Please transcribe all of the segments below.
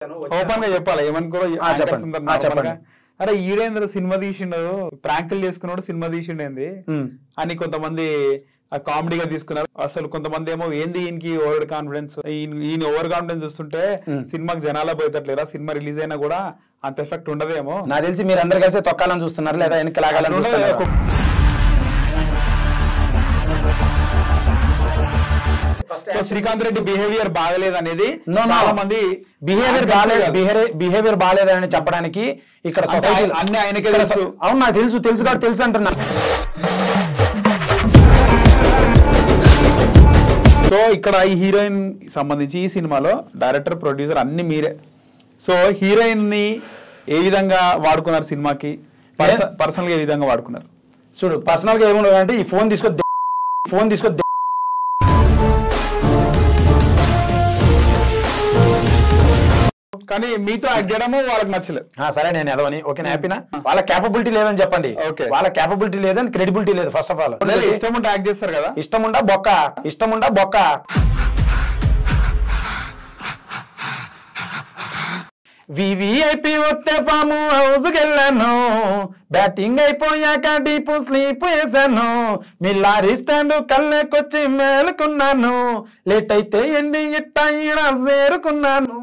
Open గా చెప్పాలి ఏమనుకోరో ఆ, యాంకర్స్ చెప్పండి. అందరు ఆ, normal చెప్పండి. గా, అరే ఈడేంద్ర సినిమా తీసిండు ప్రాంకులు చేసుకున్నాడు సినిమా తీసిండేంది ఉమ్. అని కొంతమంది ఆ కామెడీగా తీసుకున్నారు అసలు కొంతమంది ఏమో ఏంది ఈయనకి ఓవర్ కాన్ఫిడెన్స్ ఈయన ఓవర్ కాన్ఫిడెన్స్ చూస్తుంటే Hmm. సినిమాకి జనాల పోయేటట్లేరా సినిమా రిలీజ్ అయినా కూడా అంత ఎఫెక్ట్ ఉండదేమో నాకు తెలిసి మీరు అందరు కలిసి తొక్కాలని చూస్తున్నారు లేదా వెనక్కి లాగాలని ఉండదు. చూస్తున్నారు సో శ్రీకాంత్ రెడ్డి బిహేవియర్ బాగలేదు అనేది No, no. చాలా మంది బిహేవియర్ యాంకర్స్ బాగాలేదు కాదు. బిహేవియర్ బిహేవియర్ బాగాలేదని చెప్పడానికి ఇక్కడ అంటే సొసైటీ ఆయన- అన్ని ఆయనకే ఇక్కడ తెలుసు. సొ- అవును నాకు తెలుసు తెలుసు కాబట్టి తెలుసు అంటున్నా సో ఇక్కడ ఈ హీరోయిన్ సంబంధించి ఈ సినిమాలో డైరెక్టర్ ప్రొడ్యూసర్ అన్ని మీరే సో హీరోయిన్ ని ఏ విధంగా వాడుకున్నారు సినిమాకి పర్సనల్ గా ఏ విధంగా వాడుకున్నారు చూడు పర్సనల్ గా ఏముండదు అంటే ఈ ఫోన్ తీసుకో ఫోన్ తీసుకో కానీ మీతో యాక్ట్ చేయడము వాళ్ళకి నచ్చలేదు ఆ, సరే నేను ఎదవని ఓకే హ్యాపీనా వాళ్ళ క్యాపబిలిటీ లేదని చెప్పండి Okay. వాళ్ళ క్యాపబిలిటీ లేదని క్రెడిబిలిటీ లేదు ఫస్ట్ ఆఫ్ ఆల్ లేదు, ఇష్టం ఉంటే యాక్ట్ చేస్తారు కదా ఇష్టం ఉండా బొక్క ఇష్టం ఉండా బొక్క వివిఐపి వస్తే ఫాము హౌస్కి వెళ్ళాను బ్యాటింగ్ అయిపోయాక డీపు స్లీప్ వేసాను మీ లారీ స్టాండ్ కళ్ళకొచ్చి మేలుకున్నాను లేట్ అయితే ఎండి ఇట్ట ఈడ చేరుకున్నాను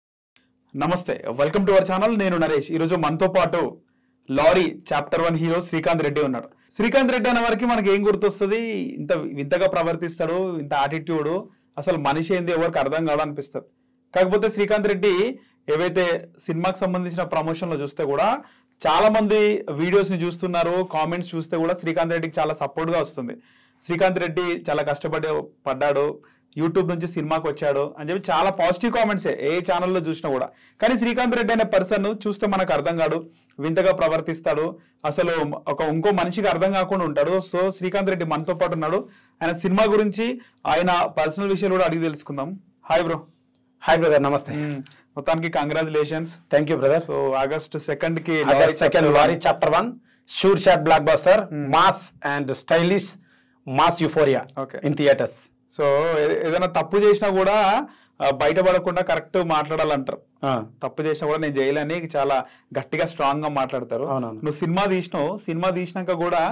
నమస్తే వెల్కమ్ టు అవర్ ఛానల్ నేను నరేష్ ఈ రోజు మనతో పాటు lorry chapter one hero Srikanth Reddy ఉన్నాడు శ్రీకాంత్ రెడ్డి అనే వరకు మనకి ఏం గుర్తొస్తుంది ఇంత వింతగా ప్రవర్తిస్తాడు ఇంత యాటిట్యూడ్ అసలు మనిషి ఏంది ఎవరికి అర్థం కాదు అనిపిస్తుంది కాకపోతే శ్రీకాంత్ రెడ్డి ఏవైతే సినిమాకి సంబంధించిన ప్రమోషన్ లో చూస్తే కూడా చాలా మంది వీడియోస్ ని చూస్తున్నారు కామెంట్స్ చూస్తే కూడా శ్రీకాంత్ రెడ్డికి చాలా సపోర్ట్ గా వస్తుంది శ్రీకాంత్ రెడ్డి చాలా కష్టపడి పడ్డాడు యూట్యూబ్ నుంచి సినిమాకి వచ్చాడు అని చెప్పి చాలా పాజిటివ్ కామెంట్సే ఏ ఛానల్లో చూసినా కూడా కానీ శ్రీకాంత్ రెడ్డి అనే పర్సన్ చూస్తే మనకు అర్థం కాడు వింతగా ప్రవర్తిస్తాడు అసలు ఒక ఇంకో మనిషికి అర్థం కాకుండా ఉంటాడు సో శ్రీకాంత్ రెడ్డి మనతో పాటు ఉన్నాడు ఆయన సినిమా గురించి ఆయన పర్సనల్ విషయాలు కూడా అడిగి తెలుసుకుందాం హాయ్ బ్రో హాయ్ బ్రదర్ నమస్తే మొత్తానికి congratulations thank you brother so August second కి second lorry chapter one sure shot blockbuster mass and stylish mass euphoria Okay. In theatres so ఏ- ఏదైనా తప్పు చేసినా కూడా ఆ, బయటపడకుండా కరెక్ట్ మాట్లాడాలంటారు తప్పు చేసినా కూడా నేను చేయలేని చాలా గట్టిగా స్ట్రాంగ్ గా మాట్లాడతారు అవునవును. నువ్వు సినిమా తీసినావు సినిమా తీసినాక కూడా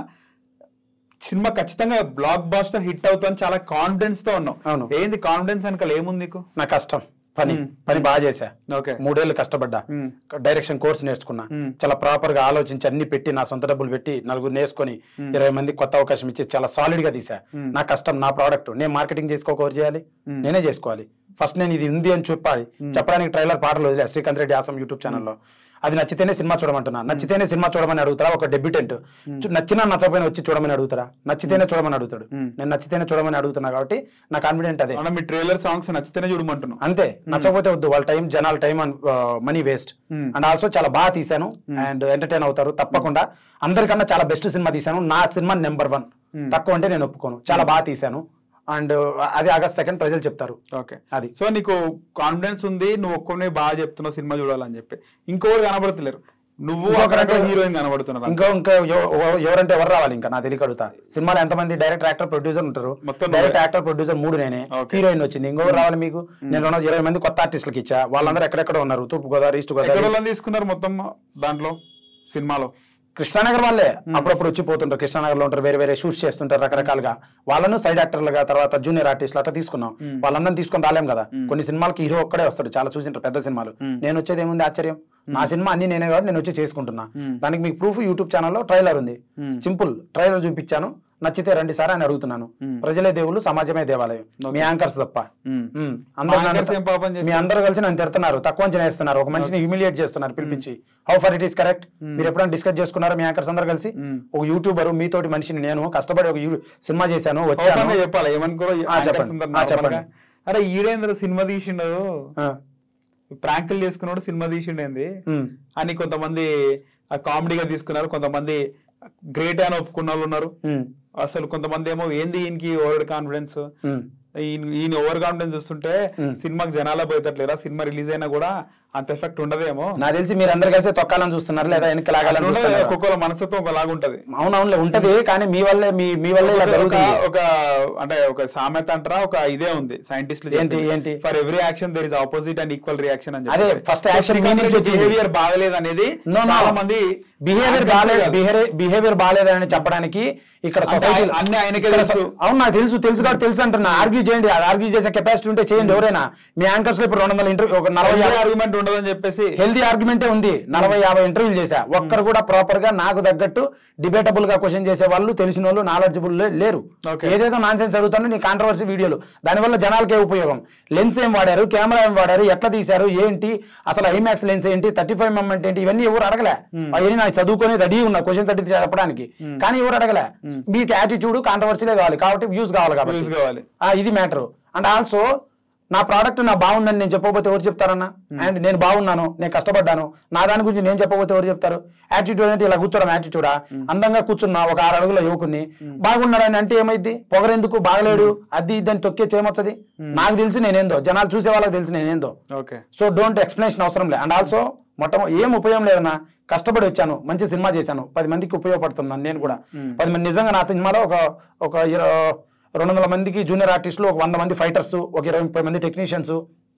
సినిమా ఖచ్చితంగా బ్లాక్ బాస్టర్ హిట్ అవుతుందని చాలా కాన్ఫిడెన్స్ తో అవును. ఉన్నావు ఏంది కాన్ఫిడెన్స్ వెనకాల ఏముంది నీకు నా కష్టం పని మ్మ్. పని బాగా చేశా ఓకే మూడేళ్ళు కష్టపడ్డా డైరెక్షన్ కోర్స్ నేర్చుకున్నా మ్మ్. చాలా ప్రాపర్ గా ఆలోచించి అన్ని పెట్టి నా సొంత డబ్బులు పెట్టి నలుగురు నేర్చుకొని మ్మ్. ఇరవై మంది కొత్త అవకాశం ఇచ్చి చాలా సాలిడ్ గా తీసా మ్మ్. నా కష్టం నా ప్రోడక్ట్ నేను మార్కెటింగ్ చేసుకోక ఎవరు చేయాలి మ్మ్. నేనే చేసుకోవాలి ఫస్ట్ నేను ఇది ఉంది అని చెప్పాలి మ్మ్. చెప్పడానికి ట్రైలర్ పాటలు వదిలే శ్రీకాంత్ రెడ్డి ఆసం యూట్యూబ్ ఛానల్లో అది నచ్చితేనే సినిమా చూడమంటున్నా నచ్చితేనే సినిమా చూడమని అడుగుతారా ఒక డెబ్యూటెంట్ నచ్చినా నచ్చకపోయినా వచ్చి చూడమని అడుగుతారా నచ్చితేనే చూడమని అడుగుతాడు మ్మ్. నేను నచ్చితేనే చూడమని అడుగుతున్నా కాబట్టి నా కాన్ఫిడెంట్ అదే అవునా మీ ట్రైలర్ సాంగ్స్ నచ్చితేనే చూడమంటున్నావు అంతే నచ్చకపోతే వద్దు వాళ్ళ టైం జనాల time and money waste Hmm. And also చాలా బాగా తీశాను అండ్ ఎంటర్టైన్ అవుతారు తప్పకుండా అందరికన్నా చాలా బెస్ట్ సినిమా తీశాను నా సినిమా నెంబర్ వన్ Hmm. తక్కువ అంటే నేను ఒప్పుకోను చాలా బాగా తీశాను అండ్ అది ఆగస్ట్ సెకండ్ ప్రజలు చెప్తారు ఓకే అది సో నీకు కాన్ఫిడెన్స్ ఉంది నువ్వు ఒక్కనే బాగా చెప్తున్నావు సినిమా చూడాలని చెప్పి ఇంకోటి కనబడతలేరు నువ్వు ఇంకొకరు అక్కడ అంటే- హీరోయిన్ కనబడుతున్నారు ఇంకో ఇంకా ఎవ- ఎవ- ఎవరంటే ఎవరు రావాలి ఇంకా నా తెలియక అడుగుతా సినిమాలో ఎంతమంది డైరెక్టర్ యాక్టర్ ప్రొడ్యూసర్ ఉంటారు మొత్తం డైరెక్టర్ యాక్టర్ ప్రొడ్యూసర్ మూడు నేనే Okay. హీరోయిన్ వచ్చింది ఇంకొకరు రావాలి మీకు నేను రెండు వందల ఇరవై మంది కొత్త ఆర్టిస్టులకి ఇచ్చా వాళ్ళందరూ ఎక్కడెక్కడ ఉన్నారు తూర్పు గోదావరి ఈస్ట్ ఎక్కడ గోదావరి వాళ్ళని తీసుకున్నారు మొత్తం దాంట్లో సినిమాలో కృష్ణానగర్ వాళ్ళే అప్పుడప్పుడు వచ్చి పోతుంటారు కృష్ణానగర్ లో ఉంటారు వేరే వేరే షూట్స్ చేస్తుంటారు రకరకాలుగా వాళ్ళను సైడ్ యాక్టర్లుగా తర్వాత జూనియర్ ఆర్టిస్టులు అట్లా తీసుకున్నాం వాళ్ళందరినీ తీసుకొని రాలేం కదా కొన్ని సినిమాలకి హీరో ఒక్కడే వస్తాడు చాలా చూసింటారు పెద్ద సినిమాలు నేను వచ్చేది ఏముంది ఆశ్చర్యం నా సినిమా అన్ని నేనే కాబట్టి నేను వచ్చి చేసుకుంటున్నా దానికి మీకు ప్రూఫ్ యూట్యూబ్ ఛానల్లో ట్రైలర్ ఉంది సింపుల్ ట్రైలర్ చూపించాను నచ్చితే రండి సార్ అని అడుగుతున్నాను ప్రజలే దేవుళ్ళు సమాజమే దేవాలయం మీ యాంకర్స్ తప్ప మ్మ్. మ్మ్. అందరూ మా నన్ను- anchors ఏం పాపం చేశారు? మీ అందరూ కలిసి నన్ను తిడుతున్నారు తక్కువ అంచనా వేస్తున్నారు ఒక మనిషిని హ్యూమిలియేట్ చేస్తున్నారు పిలిపించి how far it is correct మీరు ఎప్పుడైనా డిస్కస్ చేసుకున్నారా మీ యాంకర్స్ అందరూ కలిసి మ్మ్. ఒక యూట్యూబర్ మీతోటి మనిషిని నేను కష్టపడి ఒక యూ- సినిమా చేశాను ఓపెన్ గా వచ్చాను చెప్పాలి ఏమనుకోరో ఆ, anchors చెప్పండి. అందరు ఆ, normal చెప్పండి. గా, అరే ఈడేంద్ర సినిమా తీసిండు ఆ, ప్రాంకులు చేసుకున్నాడు సినిమా తీసిండేంది మ్మ్. అని కొంతమంది ఆ కామెడీగా తీసుకున్నారు కొంతమంది గ్రేట్ అని ఒప్పుకున్న వాళ్ళు ఉన్నారు మ్మ్. అసలు కొంతమంది ఏమో ఏంది ఈయనకి ఓవర్ కాన్ఫిడెన్స్ మ్మ్. ఈయన ఈయన ఓవర్ కాన్ఫిడెన్స్ చూస్తుంటే సినిమాకి జనాల పోయేటట్లేరా సినిమా రిలీజ్ అయినా కూడా అంత ఎఫెక్ట్ ఉండదేమో నాకు తెలిసి మీరు అందరు కలిసి తొక్కాలని చూస్తున్నారు లేదా వెనక్కి లాగాలని ఉండదు, చూస్తున్నారు ఒక్కొక్కల మనస్తత్వం ఒకలాగా ఉంటది అవునవునులే ఉంటది కానీ మీ వల్లే మీ మీ వల్లే ఇలా ఒక జరుగుతుంది ఒక అంటే ఒక సామెత అంటారా ఒక ఇదే ఉంది సైంటిస్ట్ ఏంటి, ఏంటి? For every action there is opposite and equal reaction అని అదే, first action మీ నుంచి వచ్చింది. బిహేవియర్ బాగలేదు అనేది No, no. చాలా మంది బిహేవియర్ నాకు బాగాలేదు తెలుసు బిహేవియర్ బిహేవియర్ బాగాలేదని చెప్పడానికి ఇక్కడ అంటే సొసైటీ అన్ని ఆయనకే తెలుసు. అవును నాకు తెలుసు తెలుసు కాబట్టి తెలుసు అంటున్నా ఆర్గ్యూ చేయండి అది ఆర్గ్యూ చేసే కెపాసిటీ ఉంటే చేయండి ఎవరైనా మీ యాంకర్స్ లో ఇప్పుడు రెండు వందల ఇంటర్వ్యూ ఒక నలభై యాభై ఆర్గ్యుమెంట్ ఉండదని చెప్పేసి హెల్తీ ఆర్గ్యుమెంటే ఉంది నలభై యాభై ఇంటర్వ్యూలు చేశా ఒక్కరు కూడా ప్రాపర్ గా నాకు తగ్గట్టు డిబేటబుల్ గా క్వశ్చన్ చేసే వాళ్ళు తెలిసిన వాళ్ళు నాలెడ్జబుల్ లేరు Okay. ఏదేదో నాన్ సెన్స్ చదువుతాను నీ కాంట్రవర్సీ వీడియోలు దానివల్ల జనాలకే ఉపయోగం లెన్స్ ఏం వాడారు కెమెరా ఏం వాడారు ఎట్లా తీశారు ఏంటి అసలు ఐమాక్స్ లెన్స్ ఏంటి థర్టీ ఫైవ్ ఎంఎం ఏంటి ఇవన్నీ ఎవరు అడగలే అవన్నీ నాకు చదువుకొని రెడీ ఉన్నా క్వశ్చన్స్ అడిగి చెప్పడానికి కానీ ఎవరు అడగలే మీకు యాటిట్యూడ్ కాంట్రవర్సీలే కావాలి కాబట్టి వ్యూస్ కావాలి యూస్ కాబట్టి కావాలి ఆ, ఇది మ్యాటర్ అండ్ ఆల్సో నా ప్రోడక్ట్ నా బాగుందని నేను చెప్పకపోతే ఎవరు చెప్తారన్నా అండ్ నేను బాగున్నాను నేను కష్టపడ్డాను నా దాని గురించి నేను చెప్పకపోతే ఎవరు చెప్తారు యాటిట్యూడ్ అంటే ఇలా కూర్చోడం యాటిట్యూడా అందంగా కూర్చున్నా ఒక ఆరు అడుగుల యువకుని బాగున్నాడని అంటే ఏమైంది పొగరెందుకు బాగలేడు అది ఇదని తొక్కే చేయమొచ్చది నాకు తెలిసి నేనేందో జనాలు చూసే వాళ్ళకి తెలిసి నేనేందో ఓకే సో డోంట్ ఎక్స్ప్లెనేషన్ అవసరం లే అండ్ ఆల్సో మొత్తం ఏం ఉపయోగం లేదన్నా కష్టపడి వచ్చాను మంచి సినిమా చేశాను పది మందికి ఉపయోగపడుతున్నాను నేను కూడా పది మంది నిజంగా నా సినిమాలో ఒక ఒక ఇర- రెండు వందల మందికి జూనియర్ ఆర్టిస్టులు ఒక వంద మంది ఫైటర్స్ ఒక ఇరవై ముప్పై మంది టెక్నీషియన్స్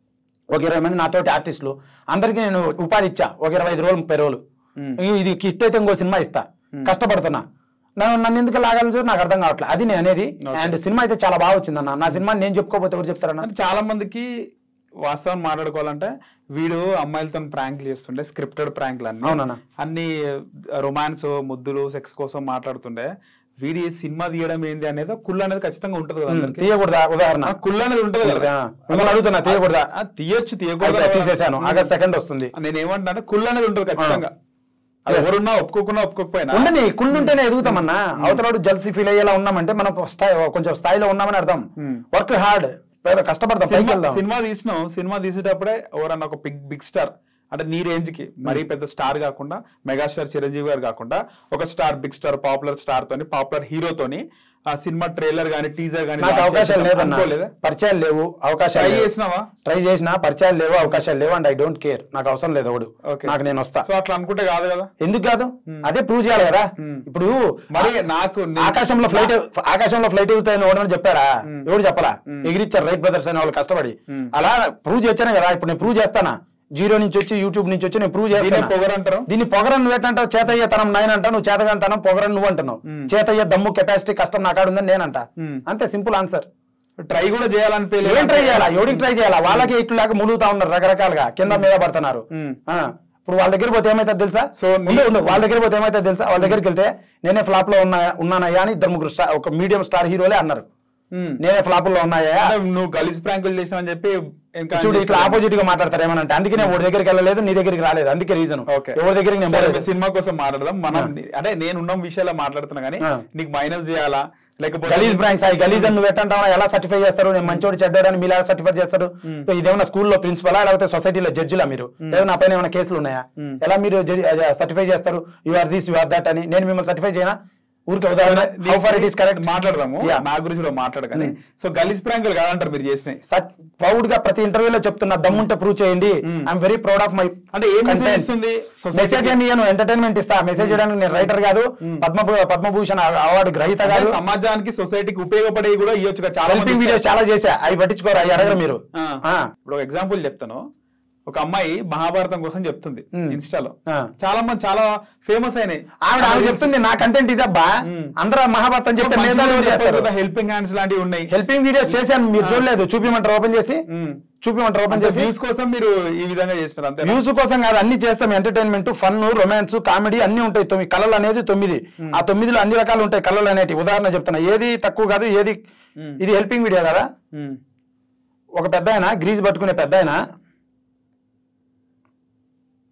ఒక ఇరవై మంది నాతోటి ఆర్టిస్టులు అందరికీ నేను ఉపాధి ఇచ్చా ఒక ఇరవై ఐదు రోజులు ముప్పై రోజులు ఇ- ఇది కిట్ అయితే ఇంకో సినిమా ఇస్తా కష్టపడుతున్నా నన్ను నన్ను ఎందుకు లాగాలని చూసి నాకు అర్థం కావట్లేదు అది నేను అనేది అండ్ సినిమా అయితే చాలా బాగా వచ్చిందన్న నా సినిమా నేను చెప్పుకోకపోతే ఎవరు చెప్తారన్నా అంటే చాలా మందికి వాస్తవం మాట్లాడుకోవాలంటే వీడు అమ్మాయిలతో ప్రాంక్లు చేస్తుండే స్క్రిప్టెడ్ ప్రాంక్లు అన్ని అవునన్నా. అన్ని రొమాన్స్ ముద్దులు సెక్స్ కోసం మాట్లాడుతుండే వీడి సినిమా తీయడం ఏంది అనేది కుళ్ళు అనేది ఖచ్చితంగా ఉంటది కదా అందరికి తీయకూడదా ఉదాహరణ ఆ కుళ్ళు అనేది ఉంటది కదా ఆ, మిమ్మల్ని అడుగుతున్నా తీయకూడదా ఆ, తీయొచ్చు అయితే తీయకూడదు తీసేశాను ఆగస్ట్ సెకండ్ వస్తుంది నేను ఏమంటున్నా అంటే కుళ్ళు అనేది ఉంటది ఖచ్చితంగా అది ఎవరున్నా ఒప్పుకోకున్నా ఒప్పుకోకపోయినా ఉండని కుళ్ళు ఉంటేనే ఎదుగుతామన్నా అవతలాడు జల్సీ ఫీల్ అయ్యేలా ఉన్నామంటే మనం స్థాయి కొంచెం స్థాయిలో ఉన్నామని అర్థం వర్క్ హార్డ్ పేద కష్టపడతాం పైకి సినిమా వెళ్దాం సినిమా తీసినాం సినిమా తీసేటప్పుడే ఎవరన్నా ఒక బిగ్ బిగ్ స్టార్ అంటే నీ రేంజ్ కి మరీ పెద్ద స్టార్ కాకుండా మెగాస్టార్ చిరంజీవి గారు కాకుండా ఒక star big star popular star తోని పాపులర్ హీరోతోని ఆ సినిమా ట్రైలర్ గానీ టీజర్ గానీ నాకు అవకాశాలు లేదన్నా అనుకోలేదా పరిచయాలు లేవు అవకాశాలు ట్రై లేవు. చేసినావా ట్రై చేసినా పరిచయాలు లేవు అవకాశాలు లేవు అండ్ ఐ డోంట్ కేర్ నాకు అవసరం లేదు ఒకడు Okay. నాకు నేను వస్తా సో అట్లా అనుకుంటే కాదు కదా ఎందుకు కాదు అదే ప్రూవ్ చేయాలి కదా ఇప్పుడు మరి నాకు నే- ఆకాశంలో ఫ్లైట్ ఆకాశంలో ఫ్లైట్ ఎగురుతాయని ఓడని చెప్పారా ఎవరు చెప్పలా ఎగిరిచ్చారు రైట్ బ్రదర్స్ అనే వాళ్ళు కష్టపడి అలా ప్రూవ్ చేశానే కదా ఇప్పుడు నేను ప్రూవ్ చేస్తానా జీరో నుంచి వచ్చి యూట్యూబ్ నుంచి వచ్చి నేను ప్రూవ్ దీన్నే చేస్తాను పొగరంటారు దీన్ని పొగరని నువ్వు ఎట్టంటావు చేతయ్య తనం నాయన అంటావు నువ్వు చేతగాంతనం పొగరని నువ్వు అంటున్నావు చేతయ్య దమ్ము కెపాసిటీ కష్టం నా కాడుందని నేనంట అంతే సింపుల్ ఆన్సర్ ట్రై కూడా చేయాలనిపించలేదు ఏం ట్రై చేయాలా ఎవరికి ట్రై చేయాలా వాళ్ళకి ఇట్లు లేక ములుగుతా ఉన్నారు రకరకాలుగా కింద మీద పడుతున్నారు మ్మ్. ఆ, ఇప్పుడు వాళ్ళ దగ్గర పోతే ఏమైతుంది తెలుసా సో నీ- ఉండు, ఉండు. వాళ్ళ దగ్గర పోతే ఏమైతుంది తెలుసా వాళ్ళ దగ్గరికి వెళ్తే నేనే ఫ్లాప్ లో ఉన్నా ఉన్నానయ్యా అని ఇద్దరు ముగ్గురు స్టార్ ఒక మీడియం స్టార్ హీరోలే అన్నారు ఉమ్. నేనే ఫ్లాప్ లో ఉన్నాయా అంటే నువ్వు గలీజ్ ప్రాంకులు చేసినావు అని చెప్పి ఇంకా చూడు ఇట్లా ఆపోజిట్ గా మాట్లాడతారు ఏమనంటే అందుకే నేను ఎవరి దగ్గరికి వెళ్ళలేదు నీ దగ్గరికి రాలేదు అందుకే రీజన్ ఓకే ఎవరి దగ్గరికి నేను సరే, పోలేదు. సినిమా కోసం మాట్లాడదాం మనం అంటే నేను ఉన్న విషయాల్లో మాట్లాడుతున్నా కానీ ఆ. నీకు మైనస్ చేయాలా లేకపోతే గలీజ్ బ్రాంక్స్ అవి గలీజ్ అని నువ్వు ఎట్టంటావా ఎలా సర్టిఫై చేస్తారు నేను మంచోడు చెడ్డాడు అని మీరు ఎలా సర్టిఫై చేస్తారు సో ఇదేమన్నా స్కూల్లో ప్రిన్సిపలా లేకపోతే సొసైటీలో జడ్జిలా మీరు లేదా నా పైన ఏమైనా కేసులు ఉన్నాయా ఎలా మీరు సర్టిఫై చేస్తారు you are this you are that అని నేను మిమ్మల్ని సర్టిఫై చేయనా ఊరికే ఉదాహరణ how far it is correct మాట్లాడదాము Yeah. నా గురించి కూడా మాట్లాడగానే సో గలీజ్ ప్రాంకులు కాదంటారు మీరు చేసినాయి ప్రౌడ్ గా ప్రతి ఇంటర్వ్యూలో చెప్తున్నా దమ్ముంటే ప్రూవ్ చేయండి I'm very proud of my అంటే ఏం మెసేజ్ ఇస్తుంది మెసేజ్ సొసైటీ అని నేను ఎంటర్టైన్మెంట్ ఇస్తా మెసేజ్ చేయడానికి నేను రైటర్ కాదు పద్మ పద్మభూషణ్ అవార్డు గ్రహీత కాదు సమాజానికి సొసైటీకి ఉపయోగపడేవి కూడా ఇవ్వచ్చు కదా చాలా మంది హెల్పింగ్ వీడియోస్ చాలా చేశా అవి పట్టించుకోరు అవి అడగరు మీరు ఆ. ఆ. ఇప్పుడు ఒక ఎగ్జాంపుల్ చెప్తాను ఒక అమ్మాయి మహాభారతం కోసం చెప్తుంది మ్మ్. ఇన్స్టాలో ఆ. చాలా మంది చాలా ఫేమస్ అయినాయి ఆవిడ ఆవిడ చెప్తుంది నా కంటెంట్ ఇదబ్బా అందరూ మహాభారతం చెప్తే నేను చేస్తారు హెల్పింగ్ హ్యాండ్స్ లాంటివి ఉన్నాయి హెల్పింగ్ వీడియోస్ చేశాను మీరు చూడలేదు చూపిమంటారు ఓపెన్ చేసి మ్మ్. చూపిమంటారు ఓపెన్ చేసి వ్యూస్ కోసం మీరు ఈ విధంగా చేస్తున్నారు అంతే వ్యూస్ కోసం కాదు అన్ని చేస్తాం ఎంటర్టైన్మెంట్ ఫన్ రొమాన్స్ కామెడీ అన్ని ఉంటాయి తొమ్మిది కళలు అనేది తొమ్మిది ఆ తొమ్మిదిలో అన్ని రకాలు ఉంటాయి కళలు అనేవి ఉదాహరణ చెప్తున్నా ఏది తక్కువ కాదు ఏది ఇది హెల్పింగ్ వీడియో కదా ఒక పెద్ద ఆయన గ్రీజ్ పట్టుకునే పెద్ద ఆయన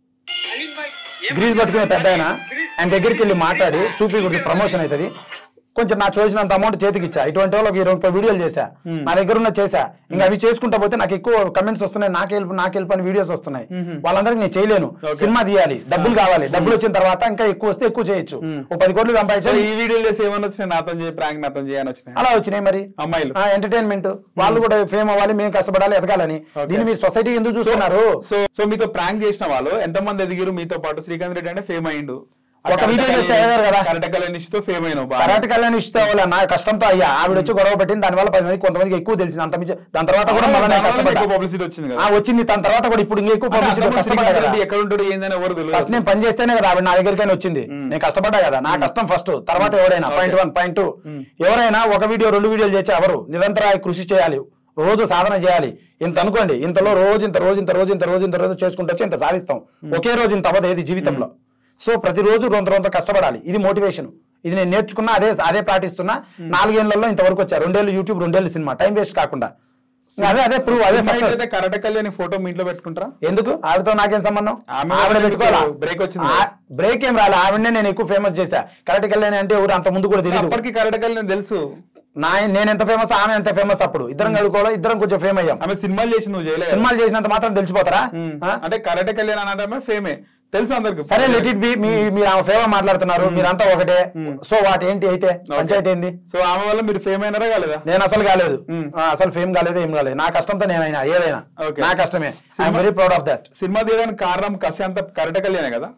గ్రీజ్ పట్టుకునే పెద్ద ఆయన ఆయన దగ్గరికి వెళ్ళి మాట్లాడి చూపి ప్రమోషన్ అవుతుంది కొంచెం నా చూసినంత అమౌంట్ చేతికి ఇచ్చా ఇటువంటి వాళ్ళకి ఇరవై ముప్పై వీడియోలు చేశా Hmm. నా దగ్గర ఉన్న చేశా ఇంకా అవి చేసుకుంటా పోతే నాకు ఎక్కువ కమెంట్స్ వస్తున్నాయి నాకు హెల్ప్ నాకు హెల్ప్ అని వీడియోస్ వస్తున్నాయి Mhm. వాళ్ళందరికీ నేను చేయలేను Okay. సినిమా తీయాలి డబ్బులు కావాలి డబ్బులు వచ్చిన తర్వాత ఇంకా ఎక్కువ వస్తే ఎక్కువ చేయొచ్చు Hmm. ఓ పది కోట్లు సో సంపాదించాలి ఈ వీడియోలు చేసి ఏమన్నా వచ్చినాయి నాతో చేయి ప్రాంక్ నాతో చేయని వచ్చినాయి అలా వచ్చినాయి మరి అమ్మాయిలు ఎంటర్టైన్మెంట్ వాళ్ళు కూడా ఫేమ్ అవ్వాలి మేము కష్టపడాలి ఎదగాలని Okay. దీన్ని మీరు సొసైటీ ఎందుకు చూస్తున్నారు సో సో మీతో ప్రాంక్ చేసిన వాళ్ళు ఎంతమంది ఎదిగిరు మీతో పాటు శ్రీకాంత్ రెడ్డి అంటే ఫేమ్ అయ్యిండు ఒక video చేస్తే అయ్యారు కదా. కరెక్ట్ కళ్యాణితో ఫేమ్ అయినావు బాగా. కరాటి కళ్యాణ్ ఇస్తే వాళ్ళ నా కష్టంతో అయ్యా ఆవిడ వచ్చి గొడవ పెట్టింది దాని వల్ల పది మంది కొంతమందికి ఎక్కువ తెలిసింది అంత మించి దాని తర్వాత కూడా మళ్ళీ నేను దానివల్ల కష్టపడ్డా. ఎక్కువ పబ్లిసిటీ వచ్చింది ఆ, కదా వచ్చింది దాని తర్వాత కూడా ఇప్పుడు ఇంకా ఎక్కువ అంటే publicity అంతకుముందు కష్టపడ్డా శ్రీకాంత్ కదా. రెడ్డి ఎక్కడ ఉంటాడు ఏందని ఎవరు ఫస్ట్ తెలియదు నేను పని చేస్తేనే కదా ఆవిడ నా దగ్గరికైనా వచ్చింది మ్మ్. నేను కష్టపడ్డా కదా నా కష్టం ఫస్ట్ తర్వాత ఎవరైనా Okay. Point one point two hmm. ఎవరైనా ఒక వీడియో రెండు వీడియోలు చేసి ఎవరు నిరంతర కృషి చేయాలి రోజు సాధన చేయాలి ఇంత అనుకోండి ఇంతలో రోజు ఇంత రోజు ఇంత రోజు ఇంత రోజు ఇంత రోజు చేసుకుంటూ వచ్చి ఇంత సాధిస్తాం ఒకే రోజు ఇంత అవ్వదు ఏది జీవితంలో సో ప్రతిరోజు రొంత రొంత కష్టపడాలి ఇది మోటివేషన్ ఇది నేను నేర్చుకున్నా అదే అదే పాటిస్తున్నా నాలుగేళ్లలో ఇంతవరకు వచ్చా రెండేళ్ళు యూట్యూబ్ రెండేళ్ళు సినిమా టైం వేస్ట్ కాకుండా అదే అదే ప్రూవ్ అదే సక్సెస్ కరెక్ట్ కళ్యాణ్ ఫోటో మీ ఇంట్లో పెట్టుకుంటారా ఎందుకు ఆవిడతో నాకేం సంబంధం ఆమె ఆవిడ వల్ల పెట్టుకోవాలా మీకు break వచ్చింది ఆ- బ్రేక్ ఏం రాలే ఆవిడనే నేను ఎక్కువ ఫేమస్ చేశా కరెక్ట్ కళ్యాణ్ అంటే ఎవరు అంత ముందు కూడా తెలియదు అప్పటికి కరెక్ట్ కళ్యాణ్ తెలుసు నా నేను ఎంత ఫేమస్ ఆమె ఎంత ఫేమస్ అప్పుడు ఇద్దరం కడుకోవడం ఇద్దరం కొంచెం ఫేమ్ అయ్యాం ఆమె సినిమాలు చేసింది నువ్వు చేయలేదు సినిమాలు చేసినంత మాత్రం తెలిసిపోతారా ఉమ్. ఆ? అంటే కరెక్ట్ కళ్యాణ్ అనడమే ఫేమే తెలుసు అందరికి సరే లెట్ ఇట్ బి మీ మీరు ఆమె ఫేమ మాట్లాడుతున్నారు మీరంతా ఒకటే సో వాటి ఏంటి అయితే పంచాయతీ ఏంది సో ఆమె వల్ల మీరు ఫేమ్ అయినారా కాలేదా నేను అసలు కాలేదు ఉమ్. ఆ, అసలు ఫేమ్ కాలేదు ఏం కాలేదు నా కష్టంతో నేనైనా ఏదైనా Okay. నా కష్టమే I'm very proud of that cinema తీయడానికి కారణం కసి అంత కరెక్ట్ కళ్యాణే కదా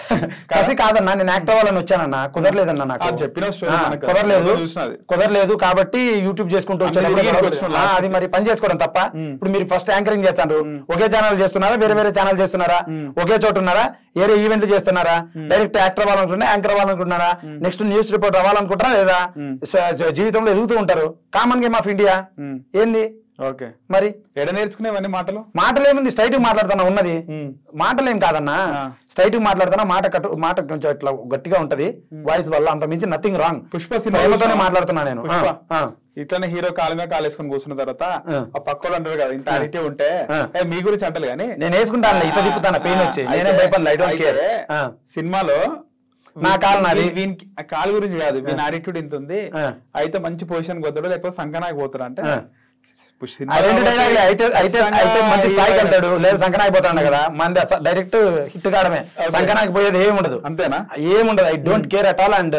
కసి కాదన్నా నేను యాక్ట్ అవ్వాలని వచ్చానన్నా కుదరలేదన్నా నాకు అది చెప్పిన story ఆ, మనకు. కుదరలేదు నేను చూసిన అది. కుదరలేదు కాబట్టి యూట్యూబ్ చేసుకుంటూ అన్ని వచ్చాను తిరిగి వచ్చినాం ఆ, last అది మరి పని చేసుకోవడం తప్ప మ్మ్. ఇప్పుడు మీరు ఫస్ట్ యాంకరింగ్ చేస్తాను ఒకే ఛానల్ చేస్తున్నారా వేరే వేరే ఛానల్ చేస్తున్నారా మ్మ్. ఒకే చోట ఉన్నారా వేరే ఈవెంట్లు చేస్తున్నారా డైరెక్ట్ యాక్టర్ అవ్వాలనుకుంటున్నా యాంకర్ అవ్వాలనుకుంటున్నారా నెక్స్ట్ న్యూస్ రిపోర్టర్ అవ్వాలనుకుంటారా లేదా మ్మ్. స- జ- జీవితంలో ఎదుగుతూ ఉంటారు కామన్ గేమ్ ఆఫ్ ఇండియా మ్మ్. ఏంది ఓకే మరి ఎడ నేర్చుకునేవన్నీ మాటలు మాటలు ఏముంది స్ట్రైట్ మాట్లాడుతున్నా ఉన్నది మ్మ్. మాటలు ఏం కాదన్నా ఆ. స్ట్రైట్ మాట్లాడుతున్నా మాట కట్టు మాట కొంచెం ఇట్లా గట్టిగా ఉంటది వాయిస్ వల్ల అంత మించి నథింగ్ రాంగ్ పుష్ప సినిమా ప్రేమతోనే చూసినావా? మాట్లాడుతున్నా నేను పుష్ప ఆ, ఆ. ఇట్లానే హీరో కాలుగా కాలేసుకొని కూర్చున్న తర్వాత ఆ. ఆ పక్కోడు అంటారు కదా ఇంత అడిటివ్ ఉంటే ఆ. ఏ, మీ గురించి అంటారు కానీ నేను వేసుకుంటాను ఇట్లా తిప్పుతాను పెయిన్ వచ్చి ఆ, నేనే అయితే- భయపడలే ఐ డోంట్ కేర్ అయితే సినిమాలో నా కాలు నాది. వీ- వీనికి ఆ కాలు గురించి కాదు వీని యాటిట్యూడ్ ఇంత ఉంది ఆ. అయితే మంచి పొజిషన్ పోతాడు లేకపోతే సంకనాకి పోతాడు అంటే ఆ. ఇప్పుడు ఆ సినిమా రెండు కాబట్టి డైలాగ్ అయితే అయితే ఖచ్చితంగా అయితే మంచి స్థాయికి హీరో- వెళ్తాడు లేదు సంకనాకి పోతాడు కదా మంది డైరెక్ట్ హిట్ కావడమే Okay. సంకనాకి పోయేది ఏమి ఉండదు అంతేనా ఏముండదు I don't care at all and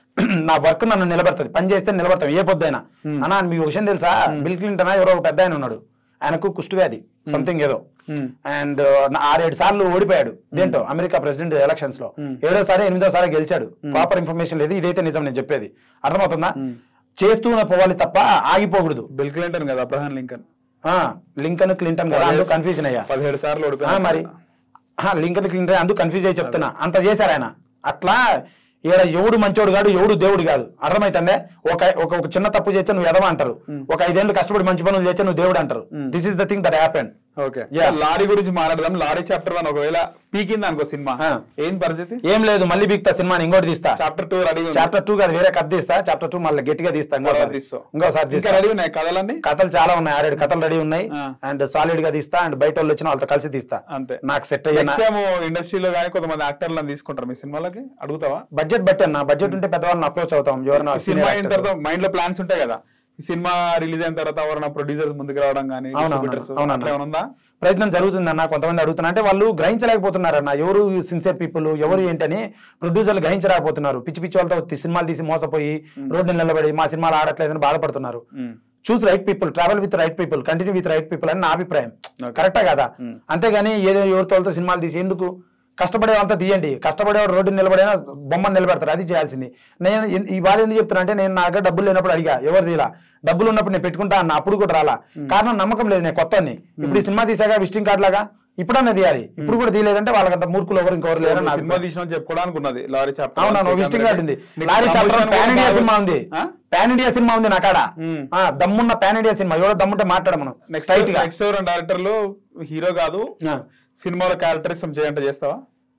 నా వర్క్ నన్ను నిలబెడుతుంది పని చేస్తే నిలబడతాం ఏ పొద్దైనా అన్నా మీకు విషయం తెలుసా బిల్ క్లింటన్ ఎవరో ఒక పెద్ద ఆయన ఉన్నాడు ఆయనకు కుష్టు వ్యాధి సంథింగ్ ఏదో Hmm. అండ్ ఆరేడు సార్లు ఓడిపోయాడు దేంటో అమెరికా ప్రెసిడెంట్ ఎలక్షన్స్ లో ఏడోసారి ఎనిమిదోసారి గెలిచాడు ప్రాపర్ ఇన్ఫర్మేషన్ లేదు ఇదైతే నిజం నేను చెప్పేది అర్థమవుతుందా చేస్తూనే పోవాలి తప్ప ఆగిపోకూడదు బిల్ క్లింటన్ కదా అబ్రహాం లింకన్ ఆ లింకన్ క్లింటన్ కదా అందుకు కన్ఫ్యూజన్ అయ్యా పదిహేడు సార్లు ఆ, ఓడిపోయాడు మరి ఆ, లింకన్ క్లింటన్ అందుకు కన్ఫ్యూజ్ అయ్యి చెప్తున్నా అంత చేశారు ఆయన అట్లా ఈడ ఎవడు మంచోడు కాదు ఎవడు దేవుడు కాదు అర్థమైతుందే ఒక ఒక ఒక చిన్న తప్పు చేస్తే నువ్వు ఎదవ అంటారు ఒక ఐదేళ్ళు కష్టపడి మంచి పనులు చేస్తే నువ్వు దేవుడు అంటారు this is the thing that happen okay Yeah. Lorry గురించి మాట్లాడదాం లారీ చాప్టర్ వన్ ఒకవేళ పీకింది అనుకో సినిమా ఆ. ఏం పరిస్థితి ఏం లేదు మళ్ళీ బిక్తా సినిమాని ఇంకోటి తీస్తా chapter two ready chapter two కాదు వేరే కథ తీస్తా చాప్టర్ టూ మళ్ళీ గట్టిగా తీస్తా ఇంకోసారి తీస్తావు. ఇంకోసారి ఇంకా తీస్తా రెడీ ఉన్నాయి కథలన్నీ కథలు చాలా ఉన్నాయి ఆరేడు కథలు రెడీ ఉన్నాయి ఆ. అండ్ సాలిడ్ గా తీస్తా అండ్ బయట వాళ్ళు వచ్చిన వాళ్ళతో కలిసి తీస్తా అంతే నాకు సెట్ అయ్యా నెక్స్ట్ టైం ఇండస్ట్రీలో కానీ కొంతమంది యాక్టర్లను తీసుకుంటారు మీ సినిమాలకి అడుగుతావా బడ్జెట్ బట్టి అన్న బడ్జెట్ ఉంటే పెద్దవాళ్ళని అప్రోచ్ అవుతాం ఎవరైనా ఈ సినిమా senior అయిన actors. తర్వాత మైండ్ లో ప్లాన్స్ ఉంటాయి కదా ఈ సినిమా రిలీజ్ అయిన తర్వాత ఎవరైనా ప్రొడ్యూసర్స్ ముందుకు రావడం కానీ అవునవును, distributors అవునవును. అట్లా ఏమైనా ఉందా ప్రయత్నం జరుగుతుందన్న కొంతమంది అడుగుతున్నా అంటే వాళ్ళు గ్రహించలేకపోతున్నారన్న ఎవరు సిన్సియర్ పీపుల్ ఎవరు ఏంటని ప్రొడ్యూసర్లు గ్రహించలేకపోతున్నారు పిచ్చి పిచ్చి వాళ్ళతో తి- సినిమాలు తీసి మోసపోయి రోడ్డు నిలబడి మా సినిమాలు ఆడట్లేదని బాధపడుతున్నారు um. Choose right people travel with right people continue with right people అని నా అభిప్రాయం Okay. కరెక్టా కదా Hmm. అంతేగాని ఏదో ఎవరితో వాళ్ళతో సినిమాలు తీసి ఎందుకు కష్టపడేవంతా తీయండి కష్టపడేవాడు రోడ్డు నిలబడైనా బొమ్మను నిలబెడతారు అది చేయాల్సింది నేను ఎన్- ఈ బాధ ఎందుకు చెప్తున్నా అంటే నేను నా దగ్గర డబ్బులు లేనప్పుడు అడిగా ఎవరు తీలా డబ్బులు ఉన్నప్పుడు నేను పెట్టుకుంటా అన్న అప్పుడు కూడా రాలా కారణం నమ్మకం లేదు నేను కొత్త ఇప్పుడు ఈ సినిమా తీసాగా విజిటింగ్ కార్డ్ లాగా ఇప్పుడన్నా తీయాలి ఇప్పుడు కూడా తీయలేదంటే వాళ్ళకంత మూర్ఖులు ఎవరు ఇంకెవరు లేరని నా సినిమా అభిప్రాయం. తీసిన చెప్పుకోవడానికి ఉన్నది లారీ చాప్టర్ అవునవును విజిటింగ్ కార్డ్ ఉంది lorry chapter pan India cinema ఉంది పాన్ ఇండియా సినిమా ఉంది నా కాడ Hmm. ఆ, దమ్మున్న పాన్ ఇండియా సినిమా ఎవరో దమ్ముంటే మాట్లాడ మనం నెక్స్ట్ స్ట్రైట్ గా నెక్స్ట్ ఎవరైనా డైరెక్టర్లు హీరో కాదు ఆ. సినిమాలో క్యారెక్టరిజం చేయంటే చేస్తావా